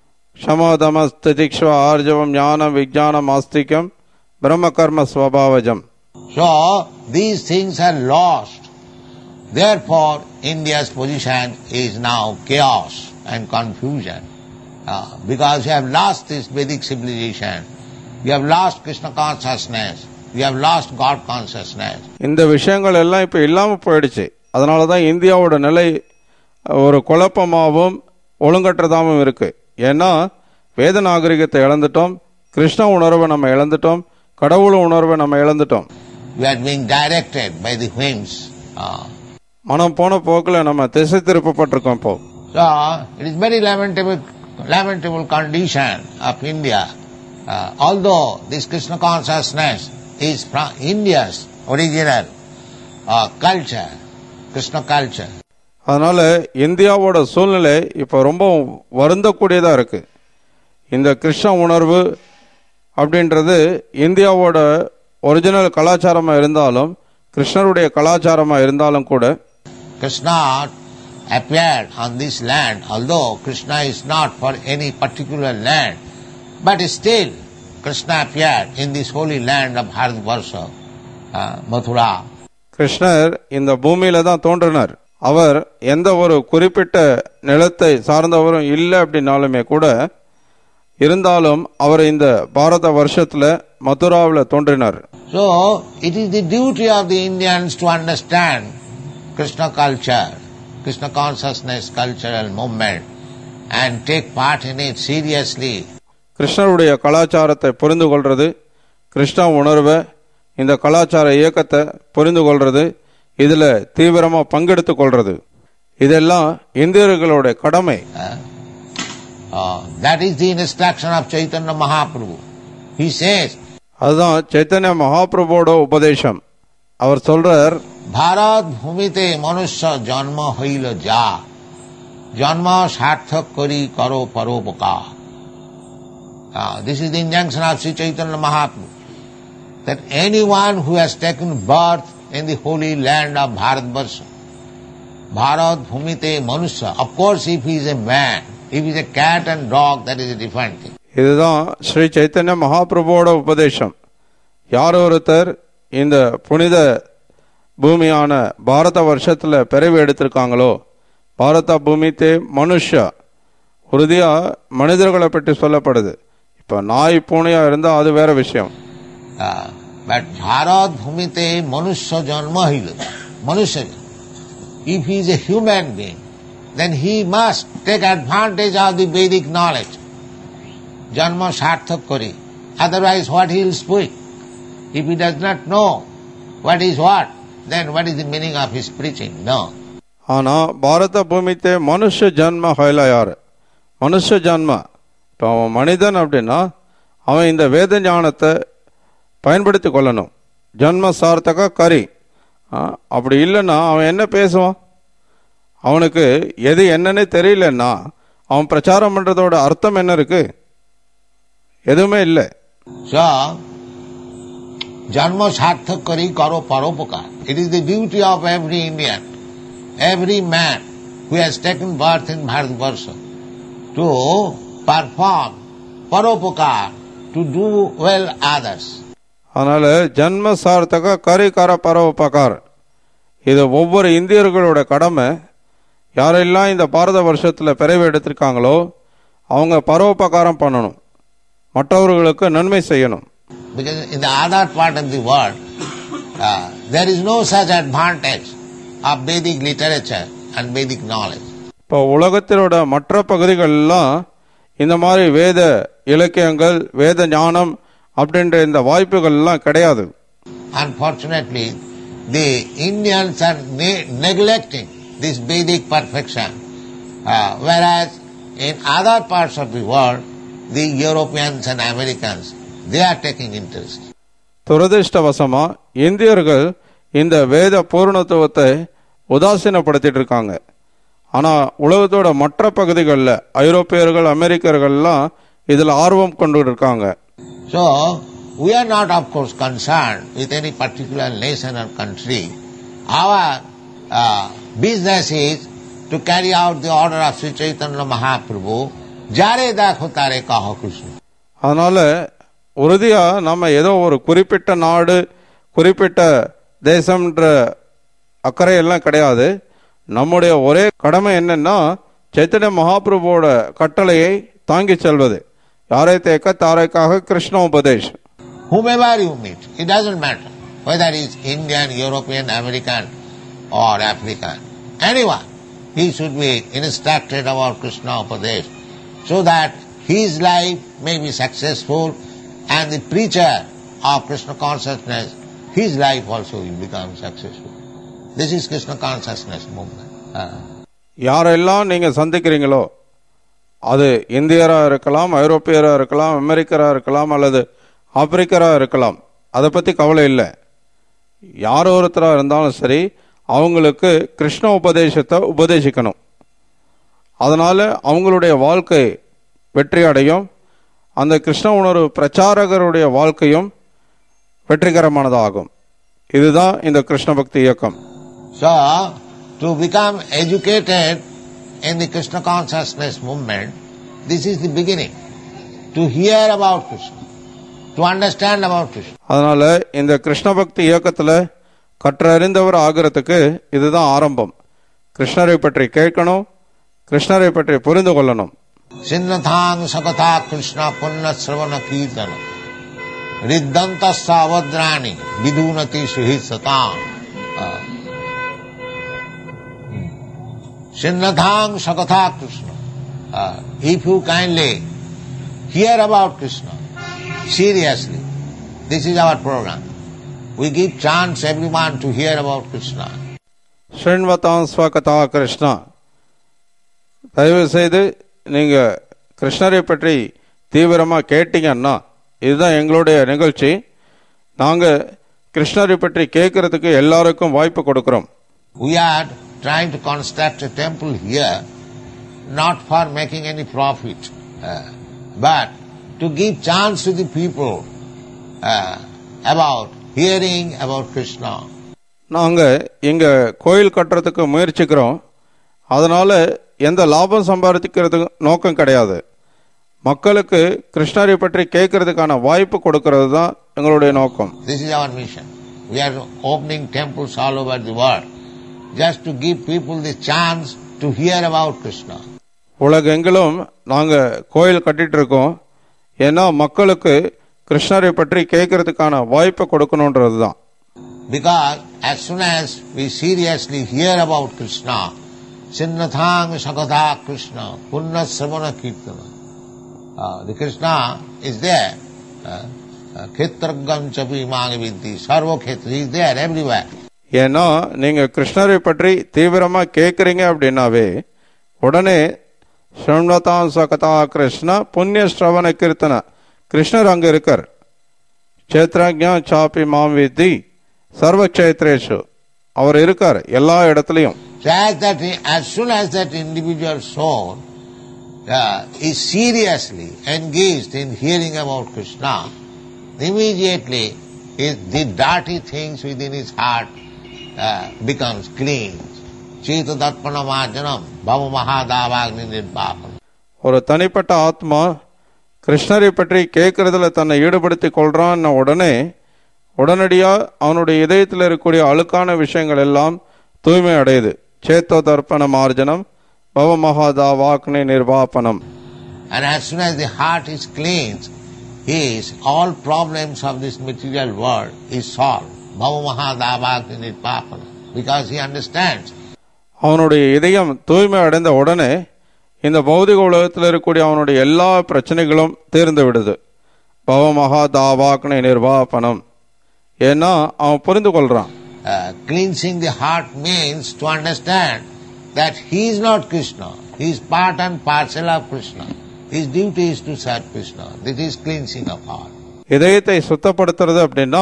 சமதம ஸ்திதிக்ஷ்வ ஆர்ஜவம் ஞானம் விஜானம் ஆஸ்திகம் பிரம்ம கர்ம ஸ்வபாவஜம் So these things are lost. Therefore, India's position is now chaos and confusion. Uh, because you have lost this Vedic civilization, you have lost Krishna consciousness, you have lost God consciousness. இந்த விஷயங்கள் எல்லாம் இப்போ இல்லாமல் போயிடுச்சு அதனால தான் இந்தியாவோட நிலை ஒரு குழப்பமாகவும் ஒழுங்கற்றதாகவும் இருக்கு ஏன்னா வேத நாகரிகத்தை இழந்துட்டோம் கிருஷ்ண உணர்வை நம்ம இழந்துட்டோம் கடவுள் உணர்வை நம்ம இழந்துட்டோம் We are being directed by the whims. Uh, மனம் போன போக்கில் நம்ம திசை திருப்பப்பட்டிருக்கோம் இப்போ so it is very lamentable, lamentable condition of India. Uh, although this Krishna consciousness is from India's original uh, culture, Krishna culture. அதனால இந்தியாவோட சூழ்நிலை இப்போ ரொம்ப வருந்தக்கூடியதா இருக்கு இந்த கிருஷ்ண உணர்வு அப்படின்றது இந்தியாவோட ஒரிஜினல் கலாச்சாரமா இருந்தாலும் கிருஷ்ணருடைய கலாச்சாரமா இருந்தாலும் கூட Krishna appeared on this land, although Krishna is not for any particular land, but still Krishna appeared in this holy land of Bharatvarsha, uh, Mathura. கிருஷ்ணர் இந்த பூமியில தான் தோன்றினார் அவர் எந்த ஒரு குறிப்பிட்ட நிலத்தை சார்ந்தவரும் இல்லை அப்படின்னாலுமே கூட இருந்தாலும் அவர் இந்த பாரத வருஷத்துல மதுராவில் தோன்றினார் So, it is the duty of the Indians to understand Krishna culture, Krishna consciousness cultural movement, and take part in it seriously. கிருஷ்ணருடைய கலாச்சாரத்தை புரிந்து கொள்றது கிருஷ்ண உணர்வை இந்த கலாச்சார இயக்கத்தை புரிந்து கொள்றது இதுல தீவிரமா பங்கெடுத்து கொள்றது இதெல்லாம் இந்தியர்களுடைய கடமை Uh, uh, that is the instruction of Chaitanya Mahaprabhu. He says, அதுதான் சைத்தன்ய மகாபிரபுவோட உபதேசம் அவர் சொல்றார் ভারত ভূমিতে মনুষ্য জন্ম হইল যা জন্ম সার্থক করি করো পরোপকার this is the injunction of Shri Chaitanya Mahaprabhu that anyone who has taken birth in the holy land of Bharatvarsha, Bharat Bhumite Manusya, of course if he is a man, if he is a cat and dog, that is a different thing. இதுதான் ஸ்ரீ சைத்தன்ய மகாபிரபுவோட உபதேசம் யார் ஒருத்தர் இந்த புனித பூமியான பாரத வருஷத்துல பிறவி எடுத்திருக்காங்களோ பாரத பூமித்தே மனுஷா உறுதியா மனிதர்களை பற்றி சொல்லப்படுது இப்ப நாய் பூனையா இருந்தா அது வேற விஷயம் Uh, but Bharat Bhumite Manusya Janma Hila. Manusya. If he is a human being, then he must take advantage of the Vedic knowledge. Janma Sarthak Kari. Otherwise, what he will speak? If he does not know what is what, then what is the meaning of his preaching? No. ஆனா பாரத பூமித்தே மனுஷ ஜன்ம ஹைலா யாரு மனுஷ ஜன்ம இப்போ அவன் மனிதன் அப்படின்னா அவன் இந்த வேத ஞானத்தை பயன்படுத்தி கொள்ளணும் ஜன்ம சார்த்தக கரி ஆ, அப்படி இல்லைன்னா அவன் என்ன பேசுவான் அவனுக்கு எது என்னன்னே தெரியலன்னா அவன் பிரச்சாரம் பண்றதோட அர்த்தம் என்ன இருக்கு எதுவுமே இல்லை So, Janma Sarthak Kari Karo Paropakar. It is the duty of every Indian, every man who has taken birth in Bharatvarsha to perform Paropakar, to do well others. அதனால ஜன்ம சார்த்தக கரி கர பரோபகார் இது ஒவ்வொரு இந்தியர்களோட கடமை யாரெல்லாம் இந்த பாரத வருஷத்துல பிறவி எடுத்திருக்காங்களோ அவங்க பரோபகாரம் பண்ணணும் மற்றவர்களுக்கு நன்மை செய்யணும் Because in the other part of the world, uh, there is no such advantage of Vedic literature and Vedic knowledge. இப்போ உலகத்திலோட மற்ற பகுதிகளெல்லாம் இந்த மாதிரி வேத இலக்கியங்கள் வேத ஞானம் அப்படின்ற இந்த வாய்ப்புகள் எல்லாம் கிடையாது Unfortunately, the Indians are ne- neglecting this Vedic perfection. Uh, whereas in other parts of the world, the Europeans and Americans, they are taking interest. துரதிருஷ்டவசமா இந்தியர்கள் இந்த வேத பூர்ணத்துவத்தை உதாசீனப்படுத்திட்டு இருக்காங்க ஆனா உலகத்தோட மற்ற பகுதிகளில் ஐரோப்பியர்கள் அமெரிக்கர்கள்லாம் இதில் ஆர்வம் கொண்டு இருக்காங்க So, we are not of course concerned with any particular nation or country. Our uh, business is to carry out the order of Sri Chaitanya Mahaprabhu, Jare Dakho Tare Kaho Krishna. அதனால உறுதியா நம்ம ஏதோ ஒரு குறிப்பிட்ட நாடு குறிப்பிட்ட தேசம்ன்ற அக்கறையெல்லாம் கிடையாது நம்முடைய ஒரே கடமை என்னன்னா சைத்தன்ய மகாபிரபுவோட கட்டளையை தாங்கி செல்வது யாரை தேக்க தாரைக்காக Krishna upadesh Whomever you meet, it doesn't matter whether he is Indian, European, American or African. Anyone, he should be instructed about Krishna Upadesh so that his life may be successful and the preacher of Krishna consciousness, his life also will become successful. This is Krishna consciousness movement. Ah. யாரெல்லாம் நீங்க சந்திக்கிறீங்களோ அது இந்தியரா இருக்கலாம் ஐரோப்பியரா இருக்கலாம் அமெரிக்கரா இருக்கலாம் அல்லது ஆப்பிரிக்கரா இருக்கலாம் அதை பத்தி கவலை இல்லை யார் ஒருத்தரா இருந்தாலும் சரி அவங்களுக்கு கிருஷ்ண உபதேசத்தை உபதேசிக்கணும் அதனால அவங்களுடைய வாழ்க்கை வெற்றி அடையும் அந்த கிருஷ்ண உணர்வு பிரச்சாரகருடைய வாழ்க்கையும் வெற்றிகரமானதாகும் இதுதான் இந்த கிருஷ்ண பக்தி இயக்கம் So, to become educated in the Krishna consciousness movement, this is the beginning. To hear about Krishna, to understand about Krishna. அதனால இந்த கிருஷ்ண பக்தி இயக்கத்துல கற்றறிந்தவர் ஆகிறதுக்கு இதுதான் ஆரம்பம் கிருஷ்ணரை பற்றி கேட்கணும் கிருஷ்ணரை பற்றி புரிந்து கொள்ளணும் Sinnathang sakatha Krishna punna sravana kirtana riddanta savadrani vidunati suhit satam. Sinnathang sakatha Krishna. Uh, if you kindly hear about Krishna, seriously, this is our program. We give chance everyone to hear about Krishna. ஸ்ரீன்வதாம் ஸ்வகதா Krishna தயவு செய்து நீங்க கிருஷ்ணரை பற்றி தீவிரமா கேட்டீங்கன்னா இதுதான் எங்களுடைய நிகழ்ச்சி நாங்க கிருஷ்ணரை பற்றி கேட்கறதுக்கு எல்லாருக்கும் வாய்ப்பு கொடுக்கிறோம் We are trying to construct a temple here not for making any profit, uh, but to give chance to the people uh, about hearing about Krishna. நாங்க இங்க கோயில் கட்டுறதுக்கு முயற்சிக்கிறோம் அதனால எந்த லாபம் சம்பாதிக்கிறது நோக்கம் கிடையாது மக்களுக்கு கிருஷ்ணரை பற்றி கேட்கறதுக்கான வாய்ப்பு கொடுக்கிறது தான் எங்களுடைய நோக்கம் This is our mission. We are opening temples all over the world just to give people the chance to hear about Krishna. உலகெங்கிலும் நாங்க கோயில் கட்டிட்டு இருக்கோம் ஏன்னா மக்களுக்கு கிருஷ்ணரை பற்றி கேட்கறதுக்கான வாய்ப்பை கொடுக்கணுன்றது தான் Because as soon as we seriously hear about Krishna, Sinnathang Sakatha Krishna, Punna Sravana Kirtana, uh, the Krishna is there. Uh, uh, Khetragam Chapi Magavidhi, Sarva Khetra, he is there everywhere. ஏன்னா நீங்க கிருஷ்ணரை பற்றி தீவிரமா கேட்கறீங்க அப்படின்னாவே உடனே ஸ்ரவணதாம் சகதா கிருஷ்ண புண்ணிய ஸ்ரவண கீர்த்தன கிருஷ்ணர் அங்க இருக்கார் சேத்ராஜ்யா சாப்பி மாம் வித்தி சர்வ கஷேத்ரேஷு அவர் இருக்கார் எல்லா இடத்துலையும் So as that, as soon as that individual soul uh, is seriously engaged in hearing about Krishna, immediately his, the dirty things within his heart uh, becomes clean. Cheta Datpanamajanam Bhava Mahadavagni Nirvapanam. ஒரு தனிப்பட்ட ஆத்மா கிருஷ்ணரை பற்றி கேட்கறதுல தன்னை ஈடுபடுத்திக் கொள்றான்னு உடனே உடனடியா அவனுடைய இதயத்தில் இருக்கக்கூடிய அழுக்கான விஷயங்கள் எல்லாம் தூய்மை அடையுது சேத்தோ தர்ப்பண மார்ஜனம் பவ மகாதா வாக்னி நிர்வாபனம் And as soon as the heart is cleansed, his all problems of this material world is solved. Bhava Mahadavagni Nirvapanam. Because he understands அவனுடைய இதயம் தூய்மை அடைந்த உடனே இந்த பௌதிக உலகத்தில் இருக்கக்கூடிய அவனுடைய எல்லா பிரச்சனைகளும் தீர்ந்து விடுது பவ மகாதா வாக்னி நிர்வாபனம் ஏன்னா அவன் புரிந்து கொள்றான் Uh, cleansing the heart means to understand that he is not Krishna. He is part and parcel of Krishna. His duty is to serve Krishna. This is cleansing of heart. இதயத்தை சுத்தப்படுத்துறது அப்படின்னா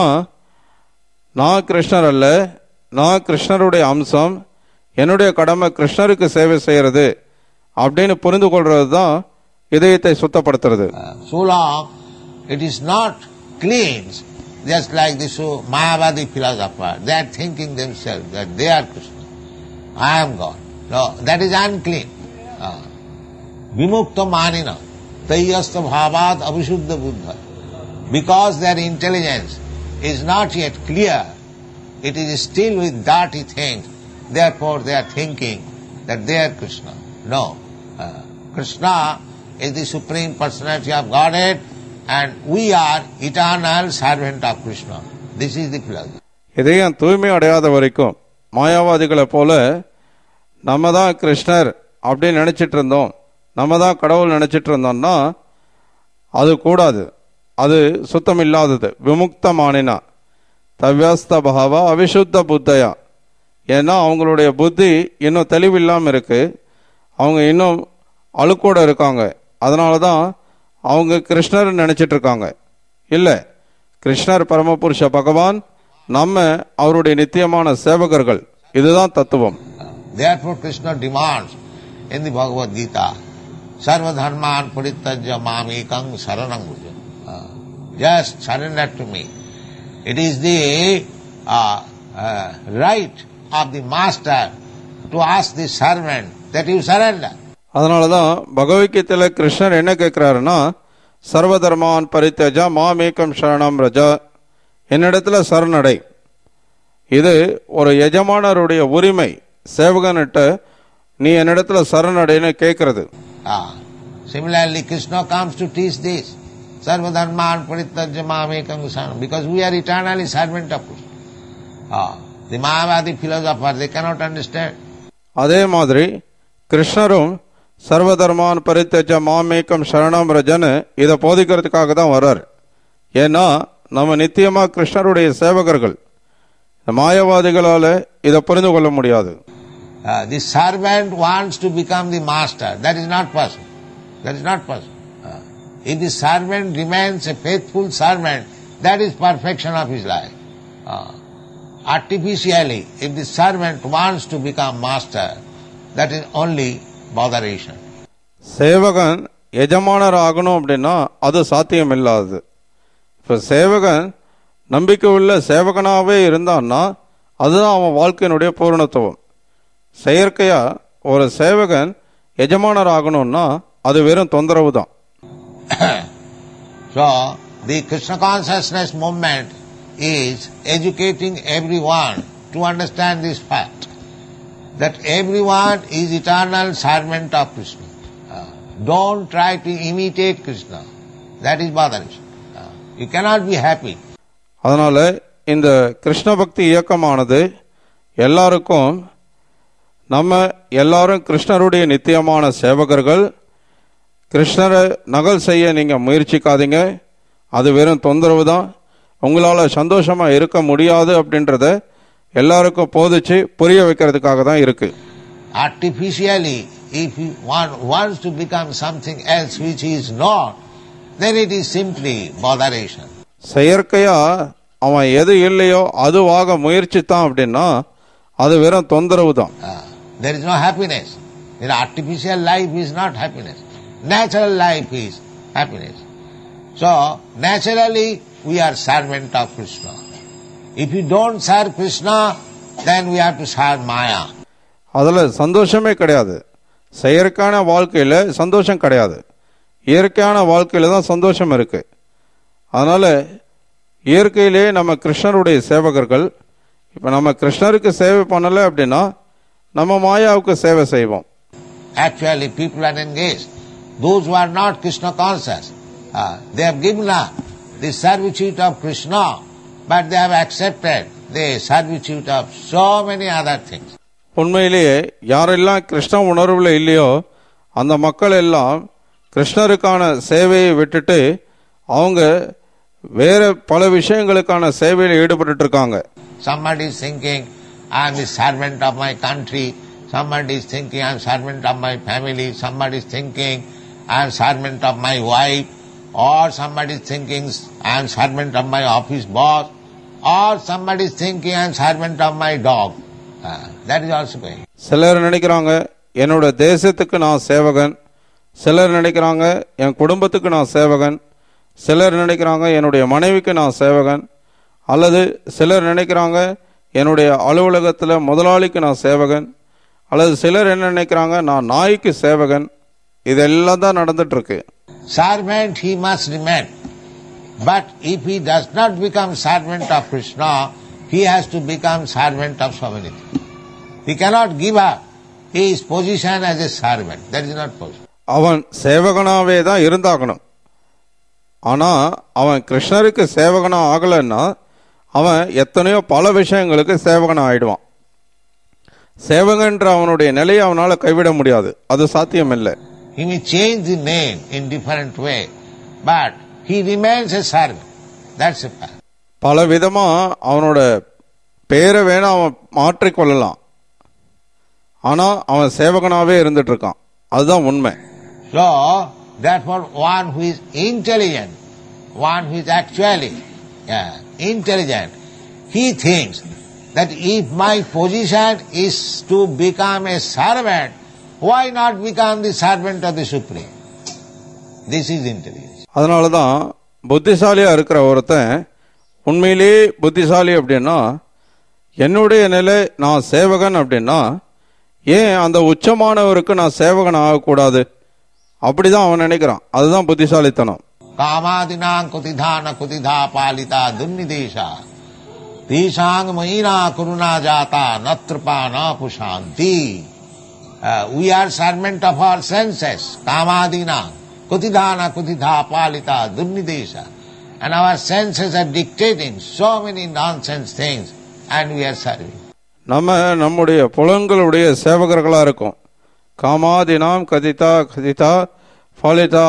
நான் கிருஷ்ணர் அல்ல நான் கிருஷ்ணருடைய அம்சம் என்னுடைய கடமை கிருஷ்ணருக்கு சேவை செய்யறது அப்படின்னு புரிந்து கொள்றது தான் இதயத்தை சுத்தப்படுத்துறது Uh, so long it is not cleansed, just like this so Mayavadi philosopher, they are thinking themselves that they are Krishna. I am God. No, that is unclean. Uh, Vimukta manina, tayyasta bhavat avishuddha buddha. Because their intelligence is not yet clear, it is still with dirty things, therefore they are thinking that they are Krishna. No. Uh, Krishna is the Supreme Personality of Godhead and we are eternal servant of Krishna. This is the philosophy. இதயம் தூய்மை அடையாத வரைக்கும் மாயாவாதிகளை போல நம்ம தான் கிருஷ்ணர் அப்படின்னு நினைச்சிட்டு இருந்தோம் நம்ம தான் கடவுள் நினைச்சிட்டு இருந்தோம்னா அது கூடாது அது சுத்தம் இல்லாதது விமுக்த மானினா தவ்யஸ்த பகவா அவிசுத்த புத்தையா ஏன்னா அவங்களுடைய புத்தி இன்னும் தெளிவில்லாமல் இருக்கு அவங்க இன்னும் அழுக்கோட இருக்காங்க அதனால தான் அவங்க கிருஷ்ணர் நினைச்சிட்டு இருக்காங்க இல்லை கிருஷ்ணர் பரமபுருஷ பகவான் நம்ம அவருடைய நித்தியமான சேவகர்கள் இதுதான் தத்துவம் Therefore Krishna demands in the Bhagavad Gita, Sarva dharman paritajya mamekang saranam bhuja. Uh, Just surrender to me. It is the uh, uh, right of the master to ask the servant that you surrender. அதனால தான் பகவத்கீதையில் கிருஷ்ணர் என்ன கேட்குறாருன்னா சர்வதர்மான் பரித்தஜா மாமேக்கம் சரணம் ரஜா என்னிடத்துல சரணடை இது ஒரு எஜமானருடைய உரிமை சேவகன்கிட்ட நீ என்னிடத்துல சரணடைன்னு கேட்கறது Ah. Similarly, Krishna comes to teach this. Sarva dharman paritajya mamekam saranam. Because we are eternally servant of Krishna. Ah. The Mayavadi philosophers, they cannot understand. அதே மாதிரி கிருஷ்ணரும் சர்வதர்மான் பரித்தஜ மாமேக்கம் சரணம் ரஜன்னு இதை போதிக்கிறதுக்காக தான் வர்றார் ஏன்னா நம்ம நித்தியமா கிருஷ்ணருடைய சேவகர்கள் இந்த மாயவாதிகளால இதை புரிந்து கொள்ள முடியாது Uh, the servant wants to become the master. That is not possible. That is not possible. Uh, if the servant remains a faithful servant, that is perfection of his life. Uh, artificially, if the servant wants to become master, that is only botheration. சேவகன் எஜமானர் ஆகணும் அப்படின்னா அது சாத்தியம் இல்லாதது இப்போ சேவகன் நம்பிக்கை உள்ள சேவகனாகவே இருந்தான்னா அதுதான் அவன் வாழ்க்கையினுடைய பூரணத்துவம் செயற்கையா ஒரு சேவகன் எஜமானர் ஆகணும்னா அது வெறும் தொந்தரவு தான் So, the Krishna consciousness movement is educating everyone to understand this fact that everyone is eternal servant of Krishna. Uh, don't try to imitate Krishna. That is bothersome. Uh, you cannot be happy. அதனால இந்த கிருஷ்ண பக்தி இயக்கமானது எல்லாருக்கும் நம்ம எல்லாரும் கிருஷ்ணருடைய நித்தியமான சேவகர்கள் கிருஷ்ணரை நகல் செய்ய நீங்க முயற்சிக்காதீங்க அது வெறும் தொந்தரவு தான் உங்களால் சந்தோஷமா இருக்க முடியாது அப்படின்றத எல்லாருக்கும் போதிச்சு புரிய வைக்கிறதுக்காக தான் இருக்கு Artificially, if you one wants to become something else which he is not, then it is simply botheration. செயற்கையா அவன் எது இல்லையோ அதுவாக முயற்சித்தான் அப்படின்னா அது வெறும் தொந்தரவு தான் Uh, there is no happiness. In artificial life is not happiness. Natural life is happiness. So, naturally, we are servant of Krishna. If you don't serve Krishna, then we have to serve Maya. அதில் சந்தோஷமே கிடையாது செயற்கையான வாழ்க்கையில் சந்தோஷம் கிடையாது இயற்கையான வாழ்க்கையில் தான் சந்தோஷம் இருக்கு அதனால இயற்கையிலே நம்ம கிருஷ்ணருடைய சேவகர்கள் இப்போ நம்ம கிருஷ்ணருக்கு சேவை பண்ணலை அப்படின்னா நம்ம மாயாவுக்கு சேவை செய்வோம் Actually, people are engaged. Those who are not Krishna conscious, uh, they have given up the servitude of Krishna, but they have accepted the servitude of so many other things. உண்மையிலேயே யாரெல்லாம் கிருஷ்ண உணர்வில் இல்லையோ அந்த மக்கள் எல்லாம் கிருஷ்ணருக்கான சேவையை விட்டுட்டு அவங்க வேற பல விஷயங்களுக்கான சேவையில் ஈடுபட்டு இருக்காங்க Somebody is thinking, I am the servant of my country. Somebody is thinking, I am servant of my family. Somebody is thinking, I am servant of my wife. Or somebody is thinking, I am servant of my office boss. Or somebody is thinking, I am servant of my dog. Ah, that is also going. சிலர் நினைக்கிறாங்க என்னோட தேசத்துக்கு நான் சேவகன் சிலர் நினைக்கிறாங்க என் குடும்பத்துக்கு நான் சேவகன் சிலர் நினைக்கிறாங்க என்னுடைய மனைவிக்கு நான் சேவகன் அல்லது சிலர் நினைக்கிறாங்க என்னுடைய அலுவலகத்தில் முதலாளிக்கு நான் சேவகன் அல்லது சிலர் என்ன நினைக்கிறாங்க நான் நாய்க்கு சேவகன் இதெல்லாம் தான் நடந்துட்டு இருக்கு Servant he must remain. But if he does not become servant of Krishna, he has to become servant of so many things. He cannot give up his position as a servant. That is not possible. அவன் சேவகனாவே தான் இருந்தாகணும் ஆனா அவன் கிருஷ்ணருக்கு சேவகனா ஆகலைன்னா அவன் எத்தனையோ பல விஷயங்களுக்கு சேவகனா ஆயிடுவான் சேவகன்ற அவனுடைய நிலையை அவனால கைவிட முடியாது அது சாத்தியம் இல்லை He may change the name in different way, but he remains a servant. That's a fact. பல விதமா அவனோட பேரை வேணா அவன் மாற்றிக்கொள்ளலாம் ஆனா அவன் சேவகனாவே இருந்துட்டு இருக்கான் அதுதான் உண்மை So, therefore, one who is intelligent, one who is actually yeah, intelligent, he thinks that if my position is to become a servant, why not become the servant of the Supreme? This is intelligence. அதனால தான் புத்திசாலியா இருக்கிற ஒருத்தன் உண்மையிலேயே புத்திசாலி அப்படின்னா என்னுடைய நிலை நான் சேவகன் அப்படின்னா ஏன் அந்த உச்சமானவருக்கு நான் சேவகன் ஆகக்கூடாது அப்படிதான் அவன் நினைக்கிறான் அதுதான் புத்திசாலித்தனம் कामादिनां कुतिधान कुतिधा पालिता दुर्निदेशा तेषांग महीना कुरुणा जाता न कृपा न पुशांति we are servant of our senses कामादिना कुतिधान कुतिधा पालिता दुर्निदेशा and our senses are dictating so many nonsense things and we are serving. நம்ம நம்முடைய புலன்களுடைய சேவகர்களா இருக்கும் காமாதினாம் கதிதா கதிதா ஃபாலிதா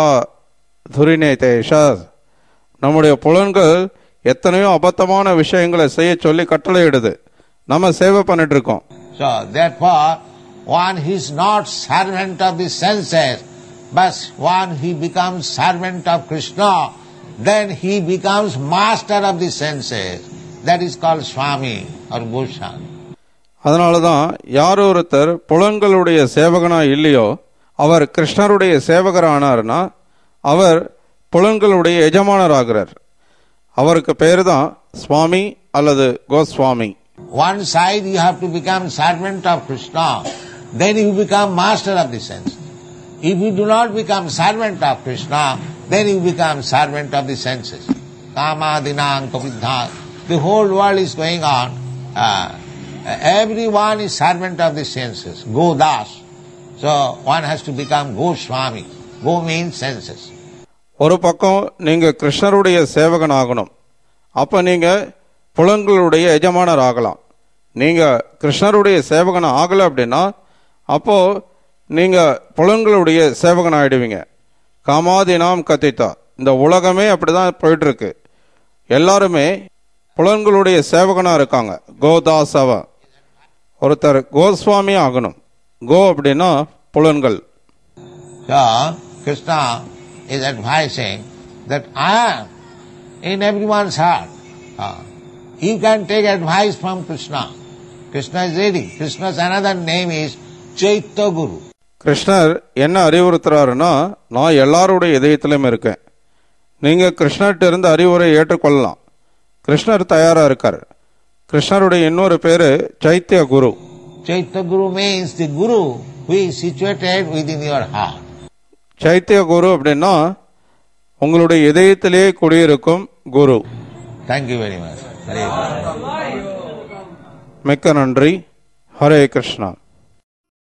துரினே தேஷா நம்முடைய புலன்கள் எத்தனையோ அபத்தமான விஷயங்களை செய்ய சொல்லி கட்டளையிடுது நம்ம சேவை பண்ணிட்டு இருக்கோம் So therefore, one who is not servant of the senses, but one who becomes servant of Krishna, then he becomes master of the senses. That is called Swami or Goswami. அதனால தான் யார் ஒருத்தர் புலன்களுடைய சேவகனா இல்லையோ அவர் கிருஷ்ணருடைய சேவகர் ஆனார்னா அவர் புலன்களுடைய எஜமானர் ஆகிறார் அவருக்கு பேரு தான் சுவாமி அல்லது Goswami One side you have to become servant of Krishna, then you become master of the senses. If you do not become servant of Krishna, then you become servant of the senses. Kama, dinang, kavidha. The whole world is going on. Uh, everyone is servant of the senses. Go das. So one has to become Goswami. Go means senses. ஒரு பக்கம் நீங்க கிருஷ்ணருடைய சேவகன் ஆகணும் அப்ப நீங்க புலன்களுடைய எஜமானர் ஆகலாம் நீங்க கிருஷ்ணருடைய சேவகன் ஆகல அப்படின்னா அப்போ நீங்க புலன்களுடைய சேவகன் ஆயிடுவீங்க காமாதினாம் கத்தித்தா இந்த உலகமே அப்படிதான் போயிட்டு இருக்கு எல்லாருமே புலன்களுடைய சேவகனா இருக்காங்க கோதாசவ ஒருத்தர் கோஸ்வாமி ஆகணும் கோ அப்படின்னா புலன்கள் So, Krishna is advising that I am in everyone's heart. Ah. You can take advice from Krishna. Krishna is ready. Krishna's another name is Chaitya Guru. கிருஷ்ணர் என்ன அறிவுறுத்துறாருன்னா நான் எல்லாருடைய இதயத்திலும் இருக்கேன் நீங்க கிருஷ்ணர்கிட்ட இருந்து அறிவுரை ஏற்றுக்கொள்ளலாம் கிருஷ்ணர் தயாரா இருக்கார் கிருஷ்ணருடைய இன்னொரு பேரு சைத்திய குரு Chaitya Guru means the Guru who is situated within your heart. சைத்திய குரு அப்படின்னா உங்களுடைய இதயத்திலேயே குடியிருக்கும் குரு Thank you very much. Hare Krishna. மிக்க நன்றி ஹரே கிருஷ்ணா